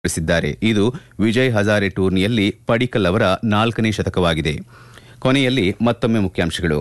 ಗಳಿಸಿದ್ದಾರೆ ಇದು ವಿಜಯ್ ಹಜಾರೆ ಟೂರ್ನಿಯಲ್ಲಿ ಪಡಿಕಲ್ ಅವರ ನಾಲ್ಕನೇ ಶತಕವಾಗಿದೆ ಕೊನೆಯಲ್ಲಿ ಮತ್ತೊಮ್ಮೆ ಮುಖ್ಯಾಂಶಗಳು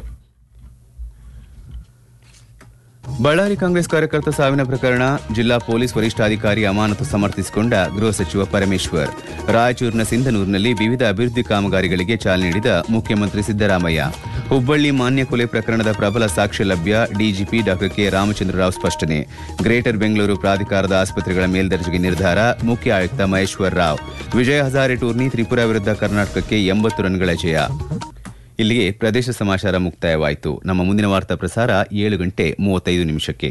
ಬಳ್ಳಾರಿ ಕಾಂಗ್ರೆಸ್ ಕಾರ್ಯಕರ್ತ ಸಾವಿನ ಪ್ರಕರಣ ಜಿಲ್ಲಾ ಪೊಲೀಸ್ ವರಿಷ್ಠಾಧಿಕಾರಿ ಅಮಾನತು ಸಮರ್ಥಿಸಿಕೊಂಡ ಗೃಹ ಸಚಿವ ಪರಮೇಶ್ವರ್ ರಾಯಚೂರಿನ ಸಿಂಧನೂರಿನಲ್ಲಿ ವಿವಿಧ ಅಭಿವೃದ್ಧಿ ಕಾಮಗಾರಿಗಳಿಗೆ ಚಾಲನೆ ನೀಡಿದ ಮುಖ್ಯಮಂತ್ರಿ ಸಿದ್ದರಾಮಯ್ಯ ಹುಬ್ಬಳ್ಳಿ ಮಾನ್ಯ ಕೊಲೆ ಪ್ರಕರಣದ ಪ್ರಬಲ ಸಾಕ್ಷ್ಯ ಲಭ್ಯ ಡಿಜಿಪಿ ಡಾ ಕೆ ರಾಮಚಂದ್ರ ರಾವ್ ಸ್ಪಷ್ಟನೆ ಗ್ರೇಟರ್ ಬೆಂಗಳೂರು ಪ್ರಾಧಿಕಾರದ ಆಸ್ಪತ್ರೆಗಳ ಮೇಲ್ದರ್ಜೆಗೆ ನಿರ್ಧಾರ ಮುಖ್ಯ ಆಯುಕ್ತ ಮಹೇಶ್ವರ್ ರಾವ್ ವಿಜಯ ಹಜಾರೆ ಟೂರ್ನಿ ತ್ರಿಪುರಾ ವಿರುದ್ಧ ಕರ್ನಾಟಕಕ್ಕೆ ಎಂಬತ್ತು ರನ್ಗಳ ಜಯ ಇಲ್ಲಿಗೆ ಪ್ರದೇಶ ಸಮಾಚಾರ ಮುಕ್ತಾಯವಾಯಿತು ನಮ್ಮ ಮುಂದಿನ ವಾರ್ತಾ ಪ್ರಸಾರ ಏಳು ಗಂಟೆ ಮೂವತ್ತೈದು ನಿಮಿಷಕ್ಕೆ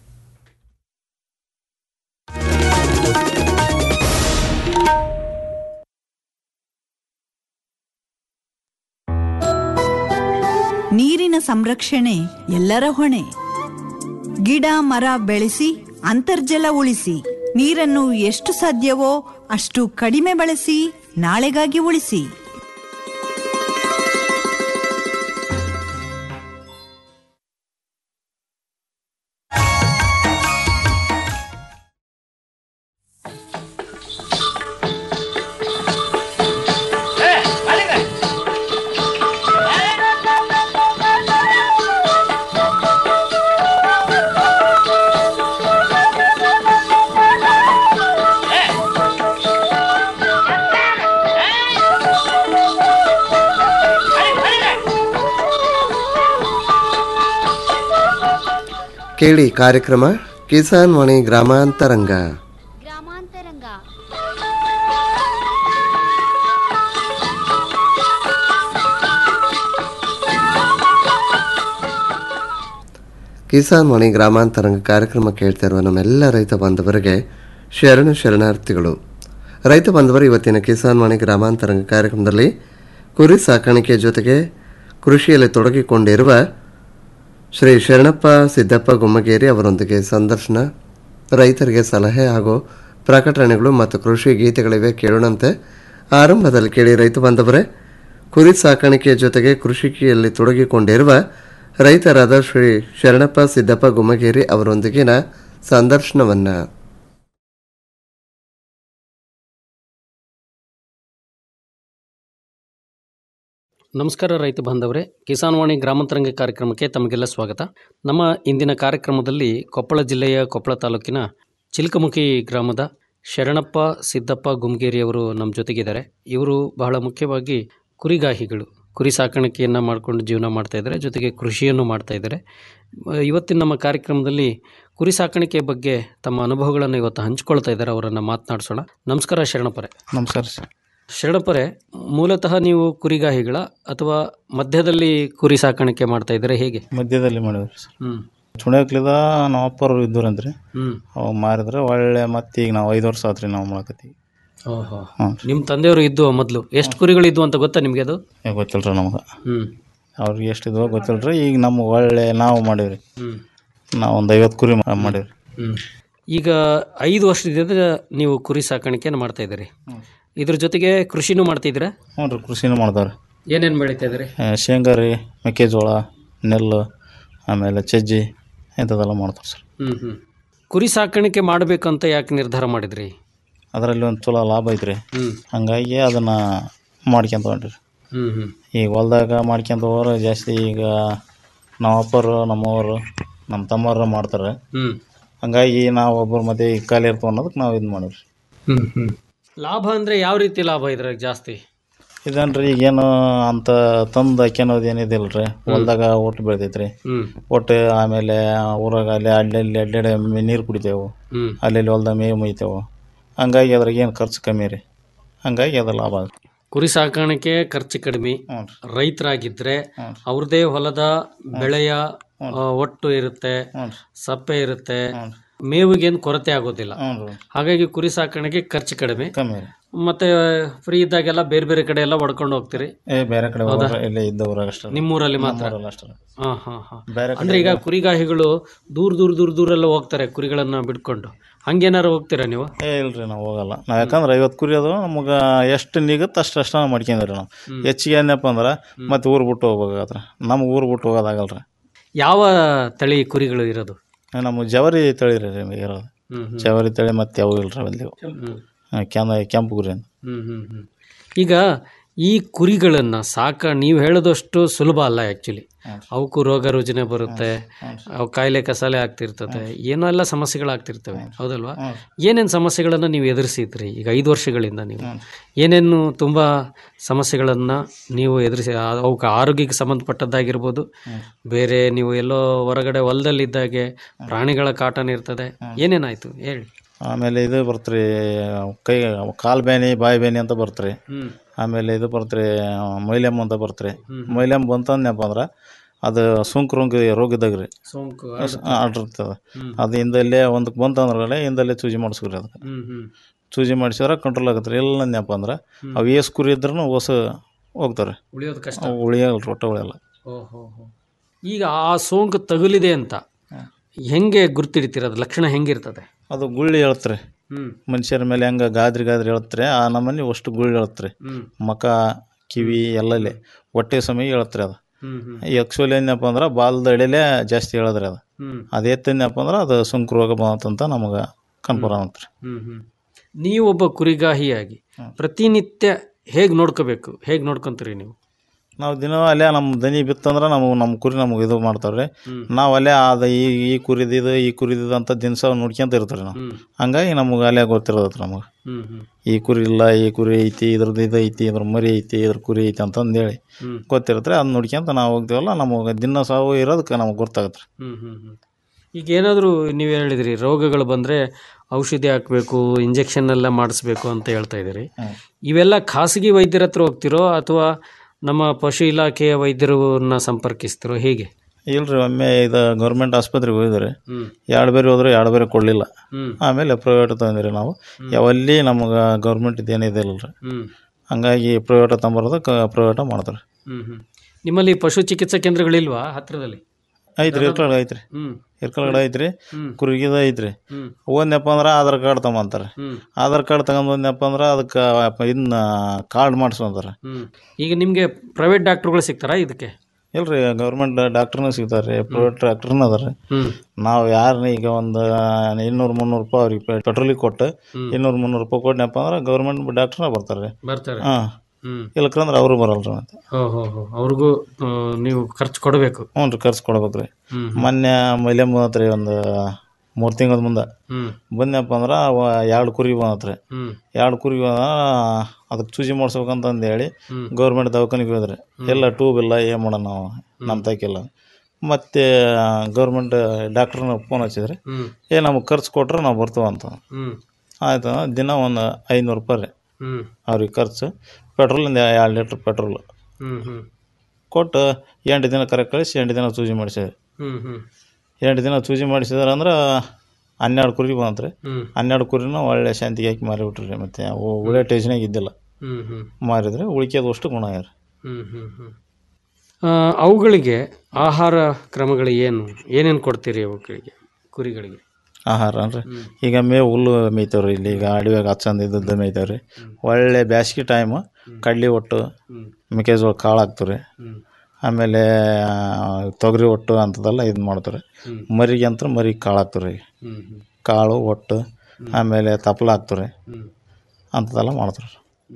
ನೀರಿನ ಸಂರಕ್ಷಣೆ ಎಲ್ಲರ ಹೊಣೆ ಗಿಡ ಮರ ಬೆಳೆಸಿ ಅಂತರ್ಜಲ ಉಳಿಸಿ ನೀರನ್ನು ಎಷ್ಟು ಸಾಧ್ಯವೋ ಅಷ್ಟು ಕಡಿಮೆ ಬಳಸಿ ನಾಳೆಗಾಗಿ ಉಳಿಸಿ ಕೇಳಿ ಕಾರ್ಯಕ್ರಮ ಕಿಸಾನ್ ವಾಣಿ ಗ್ರಾಮಾಂತರಂಗ ಗ್ರಾಮಾಂತರಂಗ ಕಿಸಾನ್ ವಾಣಿ ಗ್ರಾಮಾಂತರಂಗ ಕಾರ್ಯಕ್ರಮ ಕೇಳ್ತಾ ಇರುವ ನಮ್ಮೆಲ್ಲ ರೈತ ಬಾಂಧವರಿಗೆ ಶರಣ ಶರಣಾರ್ಥಿಗಳು ರೈತ ಬಾಂಧವರು ಇವತ್ತಿನ ಕಿಸಾನ್ ವಾಣಿ ಗ್ರಾಮಾಂತರಂಗ ಕಾರ್ಯಕ್ರಮದಲ್ಲಿ ಕುರಿ ಸಾಕಾಣಿಕೆ ಜೊತೆಗೆ ಕೃಷಿಯಲ್ಲಿ ತೊಡಗಿಕೊಂಡಿರುವ ಶ್ರೀ ಶರಣಪ್ಪ ಸಿದ್ದಪ್ಪ ಗುಮ್ಮಗೇರಿ ಅವರೊಂದಿಗೆ ಸಂದರ್ಶನ ರೈತರಿಗೆ ಸಲಹೆ ಹಾಗೂ ಪ್ರಕಟಣೆಗಳು ಮತ್ತು ಕೃಷಿ ಗೀತೆಗಳಿವೆ ಕೇಳೋಣಂತೆ ಆರಂಭದಲ್ಲಿ ಕೇಳಿ ರೈತ ಬಾಂಧವರೇ ಕುರಿ ಸಾಕಾಣಿಕೆ ಜೊತೆಗೆ ಕೃಷಿಕಿಯಲ್ಲಿ ತೊಡಗಿಕೊಂಡಿರುವ ರೈತರಾದ ಶ್ರೀ ಶರಣಪ್ಪ ಸಿದ್ದಪ್ಪ ಗುಮ್ಮಗೇರಿ ಅವರೊಂದಿಗಿನ ಸಂದರ್ಶನವನ್ನು ನಮಸ್ಕಾರ ರೈತ ಬಾಂಧವರೇ ಕಿಸಾನ್ ವಾಣಿ ಗ್ರಾಮಾಂತರಂಗ ಕಾರ್ಯಕ್ರಮಕ್ಕೆ ತಮಗೆಲ್ಲ ಸ್ವಾಗತ ನಮ್ಮ ಇಂದಿನ ಕಾರ್ಯಕ್ರಮದಲ್ಲಿ ಕೊಪ್ಪಳ ಜಿಲ್ಲೆಯ ಕೊಪ್ಪಳ ತಾಲೂಕಿನ ಚಿಲ್ಕಮುಖಿ ಗ್ರಾಮದ ಶರಣಪ್ಪ ಸಿದ್ದಪ್ಪ ಗುಮ್ಗೇರಿ ಅವರು ನಮ್ಮ ಜೊತೆಗಿದ್ದಾರೆ ಇವರು ಬಹಳ ಮುಖ್ಯವಾಗಿ ಕುರಿಗಾಹಿಗಳು ಕುರಿ ಸಾಕಾಣಿಕೆಯನ್ನು ಮಾಡಿಕೊಂಡು ಜೀವನ ಮಾಡ್ತಾ ಇದ್ದಾರೆ ಜೊತೆಗೆ ಕೃಷಿಯನ್ನು ಮಾಡ್ತಾ ಇದ್ದಾರೆ ಅಹ್, ಇವತ್ತಿನ ನಮ್ಮ ಕಾರ್ಯಕ್ರಮದಲ್ಲಿ ಕುರಿ ಸಾಕಾಣಿಕೆ ಬಗ್ಗೆ ತಮ್ಮ ಅನುಭವಗಳನ್ನು ಇವತ್ತು ಹಂಚ್ಕೊಳ್ತಾ ಇದ್ದಾರೆ ಅವರನ್ನು ಮಾತನಾಡಿಸೋಣ ನಮಸ್ಕಾರ ಶರಣಪ್ಪರೇ ನಮಸ್ಕಾರ ಸರ್ ಶರಣಪ್ಪರೇ ಮೂಲತಃ ನೀವು ಕುರಿಗಾಹಿಗಳ ಅಥವಾ ಮಧ್ಯದಲ್ಲಿ ಕುರಿ ಸಾಕಾಣಿಕೆ ಮಾಡ್ತಾ ಇದ್ದಾರೆ ಹೇಗೆ ಮಧ್ಯದಲ್ಲಿ ಮಾಡಿವ್ರಿ ಸರ್ ಹ್ಮ್ ಚುಣ್ಯಾಕ್ಲಿದ ನಮ್ಮ ಅಪ್ಪರು ಇದ್ದೂರಂತ್ರಿ ಹ್ಮ್ ಅವಾಗ ಮಾರಿದ್ರೆ ಒಳ್ಳೆ ಮತ್ತೆ ಈಗ ನಾವು ಐದು ವರ್ಷ ಆತ್ರಿ ನಾವು ಮಾಡಕತ್ತೀವಿ ಓಹೋ ಹ್ಞೂ ನಿಮ್ಮ ತಂದೆಯವರು ಇದ್ದು ಮೊದಲು ಎಷ್ಟು ಕುರಿಗಳು ಇದ್ವು ಅಂತ ಗೊತ್ತಾ ನಿಮಗೆ ಅದು ರೀ ಗೊತ್ತಿಲ್ಲ ರೀ ನಮ್ಗೆ ಹ್ಮ್ ಅವ್ರಿಗೆ ಎಷ್ಟು ಇದ್ವೋ ಗೊತ್ತಿಲ್ಲ ರೀ ಈಗ ನಮ್ಗೆ ಒಳ್ಳೆ ನಾವು ಮಾಡೀವಿ ಹ್ಮ್ ನಾವು ಒಂದು ಐವತ್ತು ಕುರಿ ಮಾ- ಮಾಡೀವಿ ಹ್ಮ್ ಈಗ ಐದು ವರ್ಷದಿಂದ ನೀವು ಕುರಿ ಸಾಕಾಣಿಕೆಯನ್ನು ಮಾಡ್ತಾ ಇದ್ದೀರಿ ಇದ್ರ ಜೊತೆಗೆ ಕೃಷಿನೂ ಮಾಡ್ತಿದ್ದೀರಾ ಹ್ಞೂ ರೀ ಕೃಷಿನೂ ಮಾಡ್ತಾವ್ರಿ ಏನೇನು ಬೆಳೀತಾ ಇದ್ದೀರಿ ಆ, ಶೇಂಗಾ ರೀ ಮೆಕ್ಕೆಜೋಳ ನೆಲ್ಲು ಆಮೇಲೆ ಚಜ್ಜಿ ಇಂಥದ್ದೆಲ್ಲ ಮಾಡ್ತಾರೆ ಸರ್ ಹ್ಮ್ ಹ್ಮ್ ಕುರಿ ಸಾಕಾಣಿಕೆ ಮಾಡಬೇಕಂತ ಯಾಕೆ ನಿರ್ಧಾರ ಮಾಡಿದ್ರಿ ಅದರಲ್ಲಿ ಒಂದು ಚಲೋ ಲಾಭ ಐತ್ರಿ ಹ್ಮ್ ಹಂಗಾಗಿ ಅದನ್ನು ಮಾಡ್ಕೊಂತ ಹೊಂಟ್ರಿ ಹ್ಮ್ ಹ್ಮ್ ಈಗ ಹೊಲ್ದಾಗ ಮಾಡ್ಕೊಂತ ಹೋದ್ರೆ ಜಾಸ್ತಿ ಈಗ ನಮ್ಮ ಅಪ್ಪರು ನಮ್ಮವರು ನಮ್ಮ ತಮ್ಮರು ಮಾಡ್ತಾರೆ ಹ್ಮ್ ಹಂಗಾಗಿ ನಾವು ಒಬ್ಬರ ಮಧ್ಯೆ ಈಗ ಖಾಲಿ ಇರ್ತೀವಿ ಅನ್ನೋದಕ್ಕೆ ನಾವು ಇದು ಮಾಡಿವ್ರಿ ಹ್ಮ್ ಹ್ಮ್ ಲಾಭ ಅಂದ್ರೆ ಯಾವ ರೀತಿ ಲಾಭ ಇದ್ರಾಗ ಜಾಸ್ತಿ ಇದೇನ್ರಿ ಈಗೇನು ಅಂತ ತಂದು ಹಾಕ್ಯನೋದು ಏನಿದಿಲ್ಲ ರೀ ಹೊಲ್ದಾಗ ಒಟ್ಟು ಬೆಳ್ತೈತ್ರಿ ಹ್ಮ್ ಒಟ್ಟು ಆಮೇಲೆ ಊರಾಗ ಅಲ್ಲಿ ಅಡ್ಡಲ್ಲಿ ಅಡ್ಡಾಡಿ ನೀರು ಕುಡಿತೇವೆ ಹ್ಮ್ ಅಲ್ಲಿ ಹೊಲ್ದಾಗ ಮೇವು ಮುಯ್ತೇವೆ ಹಂಗಾಗಿ ಅದ್ರಾಗ ಏನು ಖರ್ಚು ಕಮ್ಮಿ ರೀ ಹಂಗಾಗಿ ಅದು ಲಾಭ ಆಗುತ್ತೆ ಕುರಿ ಸಾಕಾಣಿಕೆ ಖರ್ಚು ಕಡಿಮೆ ಹ್ಞೂ ರೀ ರೈತರಾಗಿದ್ರೆ ಹ್ಞೂ ಅವ್ರದೇ ಹೊಲದ ಬೆಳೆಯ ಆ, ಒಟ್ಟು ಇರುತ್ತೆ ಹ್ಞೂ ರೀ ಸಪ್ಪೆ ಇರುತ್ತೆ ಹ್ಞೂ ರೀ ಮೇವಿಗೇನು ಕೊರತೆ ಆಗೋದಿಲ್ಲ ಹ್ಞೂ ರೀ ಹಾಗಾಗಿ ಕುರಿ ಸಾಕಾಣಿಕೆ ಖರ್ಚು ಕಡಿಮೆ ಕಮ್ಮಿ ರೀ ಮತ್ತೆ ಫ್ರೀ ಇದ್ದಾಗೆಲ್ಲ ಬೇರೆ ಬೇರೆ ಕಡೆ ಎಲ್ಲ ಹೊಡ್ಕೊಂಡು ಹೋಗ್ತೀರಿ ಏ ಬೇರೆ ಕಡೆ ಹೋದ್ರೆ ಇಲ್ಲೇ ಇದ್ದ ಊರಾಗ ಅಷ್ಟೇ ನಿಮ್ಮೂರಲ್ಲಿ ಮಾತ್ರ ನಮ್ಮೂರಲ್ಲಿ ಅಷ್ಟೇ ಹಾ ಹಾ ಹಾ ಬೇರೆ ಅಂದ್ರೆ ಈಗ ಕುರಿಗಾಹಿಗಳು ದೂರ ದೂರ ದೂರ ದೂರೆಲ್ಲ ಹೋಗ್ತಾರೆ ಕುರಿಗಳನ್ನ ಬಿಡ್ಕೊಂಡು ಹಂಗೇನಾರು ಹೋಗ್ತೀರಾ ನೀವು ಏ ಇಲ್ರಿ ನಾವು ಹೋಗಲ್ಲ ನಾವು ಯಾಕಂದ್ರೆ ಐವತ್ತು ಕುರಿ ಅದು ನಮಗೆ ಎಷ್ಟು ನಿಗುತ್ತೆ ಅಷ್ಟು ಅಷ್ಟು ನಾವು ಮಾಡ್ಕೊಂಡಿರಿ ನಾವು ಹೆಚ್ಚಿಗೆ ಏನಪ್ಪ ಅಂದ್ರೆ ಮತ್ತೆ ಊರು ಬಿಟ್ಟು ಹೋಗ್ಬೇಕಾಗತ್ತೆ ನಮ್ಗೆ ಊರು ಬಿಟ್ಟು ಹೋಗೋದಾಗಲ್ಲ ರೀ ಯಾವ ತಳಿ ಕುರಿಗಳು ಇರೋದು ನಮ್ಮ ಜವರಿ ತಳಿ ರೀ ಇರೋದು ಹ್ಮ್ ಹ್ಮ್ ಜವರಿ ತಳಿ ಮತ್ತೆ ಯಾವ ಇಲ್ರಿ ಬಂದೆವು ಹ್ಮ್ ಕೆಂದ ಕೆಂಪು ಕುರಿ ಅಂತ ಹ್ಮ್ ಹ್ಮ್ ಹ್ಮ್ ಈಗ ಈ ಕುರಿಗಳನ್ನು ಸಾಕ ನೀವು ಹೇಳೋದಷ್ಟು ಸುಲಭ ಅಲ್ಲ ಆ್ಯಕ್ಚುಲಿ ಅವಕ್ಕೂ ರೋಗ ರುಜಿನ ಬರುತ್ತೆ ಅವು ಕಾಯಿಲೆ ಕಸಾಲೆ ಆಗ್ತಿರ್ತದೆ ಏನೋ ಎಲ್ಲ ಸಮಸ್ಯೆಗಳಾಗ್ತಿರ್ತವೆ ಹೌದಲ್ವಾ ಏನೇನು ಸಮಸ್ಯೆಗಳನ್ನು ನೀವು ಎದುರಿಸಿದ್ರಿ ಈಗ ಐದು ವರ್ಷಗಳಿಂದ ನೀವು ಏನೇನು ತುಂಬ ಸಮಸ್ಯೆಗಳನ್ನು ನೀವು ಎದುರಿಸಿ ಆ- ಅವಕ್ಕೆ ಆರೋಗ್ಯಕ್ಕೆ ಸಂಬಂಧಪಟ್ಟದ್ದಾಗಿರ್ಬೋದು ಬೇರೆ ನೀವು ಎಲ್ಲೋ ಹೊರಗಡೆ ಹೊಲದಲ್ಲಿದ್ದಾಗೆ ಪ್ರಾಣಿಗಳ ಕಾಟನ ಇರ್ತದೆ ಏನೇನಾಯಿತು ಹೇಳಿ ಆಮೇಲೆ ಇದು ಬರ್ತ್ರಿ ಕೈ ಕಾಲು ಬೇನೆ ಬಾಯಿ ಬೇನೆ ಅಂತ ಬರ್ತ್ರಿ ಹ್ಞೂ ಆಮೇಲೆ ಇದು ಬರ್ತ್ರಿ ಮೈಲೆಮ್ ಅಂತ ಬರ್ತ್ರಿ ಮೈಲೆಮ್ ಬಂತಂದ್ನಪ್ಪ ಅಂದ್ರೆ ಅದು ಸುಂಕ್ ರೋಗ ರೋಗ ಇದ್ದಾಗ ರೀ ಸೋಂಕು ಆಡಿರ್ತದೆ ಅದು ಹಿಂದಲ್ಲೇ ಒಂದಕ್ಕೆ ಬಂತಂದ್ರೆ ಹಿಂದಲ್ಲೇ ಚೂಜಿ ಮಾಡಿಸ್ಕೊರಿ ಅದಕ್ಕೆ ಹ್ಞೂ ಹ್ಞೂ ಚೂಜಿ ಮಾಡಿಸಿದ್ರೆ ಕಂಟ್ರೋಲ್ ಆಗತ್ತೆ ರೀ ಇಲ್ಲ ಅಂದ್ನಪ್ಪ ಅಂದ್ರೆ ಅವು ಏಸ್ ಕುರಿ ಇದ್ರೂ ಹೊಸ ಹೋಗ್ತಾರೆ ಉಳಿಯೋದು ಕಷ್ಟ ಅವು ಉಳಿಯಲ್ಲ ರೊಟ್ಟ ಉಳಿಯಲ್ಲ ಓಹೋ ಈಗ ಆ ಸೋಂಕು ತಗುಲಿದೆ ಅಂತ ಹೆಂಗೆ ಗುರ್ತಿಡ್ತೀರ ಅದು ಲಕ್ಷಣ ಹೆಂಗಿರ್ತದೆ ಅದು ಗುಳ್ಳಿ ಹೇಳ್ತ್ರಿ ಹ್ಞೂ ಮನುಷ್ಯರ ಮೇಲೆ ಹೆಂಗೆ ಗಾದ್ರಿ ಗಾದ್ರಿ ಹೇಳ್ತ್ರಿ ಆ ನಮ್ಮನೆ ಅಷ್ಟು ಗುಳ್ಳಿ ಹೇಳ್ತ್ರಿ ಹ್ಞೂ ಮಕ ಕಿವಿ ಎಲ್ಲಲ್ಲಿ ಹೊಟ್ಟೆ ಸಮಯ ಹೇಳ್ತ್ರಿ ಅದು ಹ್ಞೂ ಹ್ಞೂ ಆ್ಯಕ್ಚುಲಿ ಏನಪ್ಪ ಅಂದ್ರೆ ಬಾಲ್ದ ಎಳೆಲೇ ಜಾಸ್ತಿ ಹೇಳದ್ರಿ ಅದು ಹ್ಞೂ ಅದು ಎತ್ತೇನಪ್ಪ ಅಂದ್ರೆ ಅದು ಸುಂಕು ರೋಗ ಬಂತಂತ ನಮಗೆ ಕನ್ಫರ್ಮ್ ಆಗತ್ರಿ ಹ್ಞೂ ಹ್ಞೂ ನೀವೊಬ್ಬ ಕುರಿಗಾಹಿಯಾಗಿ ಪ್ರತಿನಿತ್ಯ ಹೇಗೆ ನೋಡ್ಕೋಬೇಕು ಹೇಗೆ ನೋಡ್ಕೊಂತೀರಿ ನೀವು ನಾವು ದಿನ ಅಲ್ಲೇ ನಮ್ಮ ದನಿ ಬಿತ್ತಂದ್ರೆ ನಾವು ನಮ್ಮ ಕುರಿ ನಮಗೆ ಇದು ಮಾಡ್ತಾವ್ರಿ ಹ್ಮ್. ನಾವು ಅಲ್ಲೇ ಅದು ಈ ಈ ಕುರಿದಿದು ಈ ಕುರಿದಿದು ಅಂತ ದಿನಸ ನೋಡ್ಕೊಂತ ಇರ್ತಾರೆ ನಾವು ಹ್ಞೂ ಹಂಗಾಗಿ ನಮಗೆ ಅಲ್ಲೇ ಗೊತ್ತಿರೋದತ್ರ ನಮಗೆ ಹ್ಞೂ ಹ್ಞೂ ಈ ಕುರಿ ಇಲ್ಲ ಈ ಕುರಿ ಐತಿ ಇದ್ರದ್ದು ಇದು ಐತಿ ಇದ್ರ ಮರಿ ಐತಿ ಇದ್ರ ಕುರಿ ಐತಿ ಅಂತಂದೇಳಿ ಹ್ಞೂ ಗೊತ್ತಿರುತ್ತೆ ಅದನ್ನ ನೋಡ್ಕೊಂತ ನಾವು ಹೋಗ್ತೀವಲ್ಲ ನಮಗೆ ದಿನ ಸಾವು ಇರೋದಕ್ಕೆ ನಮಗೆ ಗೊತ್ತಾಗತ್ತೆ ರೀ ಹ್ಞೂ ಹ್ಞೂ ಹ್ಞೂ ಈಗ ಏನಾದರೂ ನೀವು ಹೇಳಿದ್ರಿ ರೋಗಗಳು ಬಂದರೆ ಔಷಧಿ ಹಾಕಬೇಕು ಇಂಜೆಕ್ಷನ್ ಎಲ್ಲ ಮಾಡಿಸ್ಬೇಕು ಅಂತ ಹೇಳ್ತಾ ಇದ್ದೀರಿ ಇವೆಲ್ಲ ಖಾಸಗಿ ವೈದ್ಯರ ಹತ್ರ ಹೋಗ್ತಿರೋ ಅಥವಾ ನಮ್ಮ ಪಶು ಇಲಾಖೆಯ ವೈದ್ಯರನ್ನ ಸಂಪರ್ಕಿಸ್ತಿರೋ ಹೇಗೆ ಇಲ್ರಿ ಒಮ್ಮೆ ಇದು ಗೌರ್ಮೆಂಟ್ ಆಸ್ಪತ್ರೆಗೆ ಹೋಗಿದ್ರಿ ಹ್ಞೂ ಎರಡು ಬೇರೆ ಹೋದ್ರೆ ಎರಡು ಬೇರೆ ಕೊಡಲಿಲ್ಲ ಹ್ಞೂ ಆಮೇಲೆ ಪ್ರೈವೇಟ್ ತಂದಿರಿ ನಾವು ಯಾವಲ್ಲಿ ನಮಗೆ ಗೌರ್ಮೆಂಟ್ ಏನಿದೆ ಇಲ್ಲರಿ ಹ್ಞೂ ಹಂಗಾಗಿ ಪ್ರೈವೇಟ್ ತಂಬರೋದು ಕ ಪ್ರೈವೇಟ ಮಾಡ್ತಾರೆ ಹ್ಞೂ ಹ್ಞೂ ನಿಮ್ಮಲ್ಲಿ ಪಶು ಚಿಕಿತ್ಸಾ ಕೇಂದ್ರಗಳಿಲ್ವಾ ಹತ್ತಿರದಲ್ಲಿ ಐತ್ರಿ ಇರ್ಕಲ್ಗಡೆ ಐತ್ರಿ ಹ್ಞೂ ಇರ್ಕಲ್ಗಡೆ ಐತ್ರಿ ಹ್ಞೂ ಕುರಿಗಿದ ಐತ್ರಿ ಹ್ಞೂ ಹೋದ್ನಪ್ಪ ಅಂದ್ರೆ ಆಧಾರ್ ಕಾರ್ಡ್ ತಗೊಂಬಂತಾರೆ ಹ್ಞೂ ಆಧಾರ್ ಕಾರ್ಡ್ ತಗೊಂಡ್ ಬಂದ್ನಪ್ಪ ಅಂದ್ರೆ ಅದಕ್ಕೆ ಇದನ್ನ ಕಾರ್ಡ್ ಮಾಡಿಸ್ಕೊಂತಾರೆ ಹ್ಞೂ ಈಗ ನಿಮಗೆ ಪ್ರೈವೇಟ್ ಡಾಕ್ಟ್ರುಗಳು ಸಿಗ್ತಾರಾ ಇದಕ್ಕೆ ಇಲ್ರಿ ಗೌರ್ಮೆಂಟ್ ಡಾಕ್ಟ್ರನೂ ಸಿಗ್ತಾರೆ ರೀ ಪ್ರೈವೇಟ್ ಡಾಕ್ಟ್ರನೂ ಅದಾರ ಹ್ಞೂ ನಾವು ಯಾರನ್ನ ಈಗ ಒಂದು ಇನ್ನೂರು ಮುನ್ನೂರು ರೂಪಾಯಿ ಅವ್ರಿಗೆ ಪೆಟ್ರೋಲಿಗೆ ಕೊಟ್ಟು ಇನ್ನೂರು ಮುನ್ನೂರು ರೂಪಾಯಿ ಕೊಟ್ಟನಪ್ಪ ಅಂದ್ರೆ ಗೌರ್ಮೆಂಟ್ ಡಾಕ್ಟ್ರನ್ನ ಬರ್ತಾರೆ ರೀ ಬರ್ತಾರೆ ಹಾಂ ಹ್ಞೂ ಇಲ್ಲಕಂದ್ರೆ ಅವರು ಬರಲ್ರಿ ಮತ್ತೆ ಹೋ ಹೋ ಹೋ ಅವ್ರಿಗೂ ಆ, ನೀವು ಖರ್ಚು ಕೊಡಬೇಕು ಹ್ಞೂ ರೀ ಖರ್ಚು ಕೊಡ್ಬೇಕು ರೀ ಹ್ಞೂ ಮೊನ್ನೆ ಮೈಲೆ ಬಂದತ್ರಿ ಒಂದು ಮೂರು ತಿಂಗಳ ಮುಂದೆ ಹ್ಞೂ ಬಂದ್ನಪ್ಪ ಅಂದ್ರೆ ಅವ ಎರಡು ಕುರಿ ಬಂದತ್ರಿ ಹ್ಞೂ ಎರಡು ಕುರಿ ಬಂದ ಅದಕ್ಕೆ ಚೂಜಿ ಮಾಡಿಸ್ಬೇಕಂತಂದು ಹೇಳಿ ಹ್ಮ್. ಗೌರ್ಮೆಂಟ್ ದವಾಖಾನಿಗೆ ಹೋದ್ರಿ ಎಲ್ಲ ಟ್ಯೂಬ್ ಇಲ್ಲ ಏನು ಮಾಡೋಣ ನಾವು ನಮ್ಮ ತೈಕಿಲ್ಲ ಮತ್ತು ಗೌರ್ಮೆಂಟ್ ಡಾಕ್ಟ್ರನ್ನ ಫೋನ್ ಹಚ್ಚಿದ್ರಿ ಹ್ಞೂ ಏ ನಮಗೆ ಖರ್ಚು ಕೊಟ್ರೆ ನಾವು ಬರ್ತೀವಿ ಅಂತ ಹ್ಞೂ ಆಯ್ತು ದಿನ ಒಂದು ಐನೂರು ರೂಪಾಯಿ ರೀ ಹ್ಞೂ ಅವ್ರಿಗೆ ಖರ್ಚು ಪೆಟ್ರೋಲಿಂದ ಎರಡು ಲೀಟ್ರ್ ಪೆಟ್ರೋಲ್ ಹ್ಞೂ ಹ್ಞೂ ಕೊಟ್ಟು ಎಂಟು ದಿನ ಕರೆ ಕಳಿಸಿ ಎಂಟು ದಿನ ಚೂಜಿ ಮಾಡಿಸಿದ್ರಿ ಹ್ಞೂ ಹ್ಞೂ ಎಂಟು ದಿನ ಚೂಜಿ ಮಾಡಿಸಿದ್ರೆ ಅಂದ್ರೆ ಹನ್ನೆರಡು ಕುರಿ ಬಂತ್ರಿ ಹ್ಞೂ ಹನ್ನೆರಡು ಕುರಿನ ಒಳ್ಳೆ ಶಾಂತಿಗೆ ಹಾಕಿ ಮಾರಿಬಿಟ್ರಿ ರೀ ಮತ್ತು ಅವು ಉಳಿಯೋ ಟೇಷನಾಗ ಇದ್ದಿಲ್ಲ ಹ್ಞೂ ಹ್ಞೂ ಮಾರಿದ್ರೆ ಉಳಿಕೆದು ಅಷ್ಟು ಗುಣ ಆಗ್ಯಾರ ಹ್ಞೂ ಹ್ಞೂ ಹ್ಞೂ ಅವುಗಳಿಗೆ ಆಹಾರ ಕ್ರಮಗಳು ಏನು ಏನೇನು ಕೊಡ್ತೀರಿ ಅವುಗಳಿಗೆ ಕುರಿಗಳಿಗೆ ಆಹಾರ ಅಂದ್ರೆ ಈಗ ಮೇವು ಹುಲ್ಲು ಮೇಯ್ತಾವ್ರಿ ಇಲ್ಲಿ ಈಗ ಅಡವ್ಯಾಗ ಹಚ್ಚಂದ ಇದ್ದದ್ದು ಮೇಯ್ತಾವ್ರಿ ಒಳ್ಳೆ ಬ್ಯಾಸ್ಗೆ ಟೈಮು ಕಡ್ಲಿ ಒಟ್ಟು ಹ್ಞೂ ಮೆಕ್ಕೆಜೋಳ ಕಾಳು ಹಾಕ್ತಾರೆ ಹ್ಞೂ ಆಮೇಲೆ ಆ, ತೊಗರಿ ಒಟ್ಟು ಅಂಥದ್ದೆಲ್ಲ ಇದು ಮಾಡ್ತಾರೆ ಹ್ಮ್. ಮರಿಗೆ ಅಂತ ಮರಿ ಕಾಳು ಹಾಕ್ತಾರೆ ಹ್ಞೂ ಹ್ಞೂ ಕಾಳು ಒಟ್ಟು ಆಮೇಲೆ ತಪ್ಪಲ ಹಾಕ್ತಾರೆ ಹ್ಞೂ ಅಂಥದ್ದೆಲ್ಲ ಮಾಡ್ತಾರೆ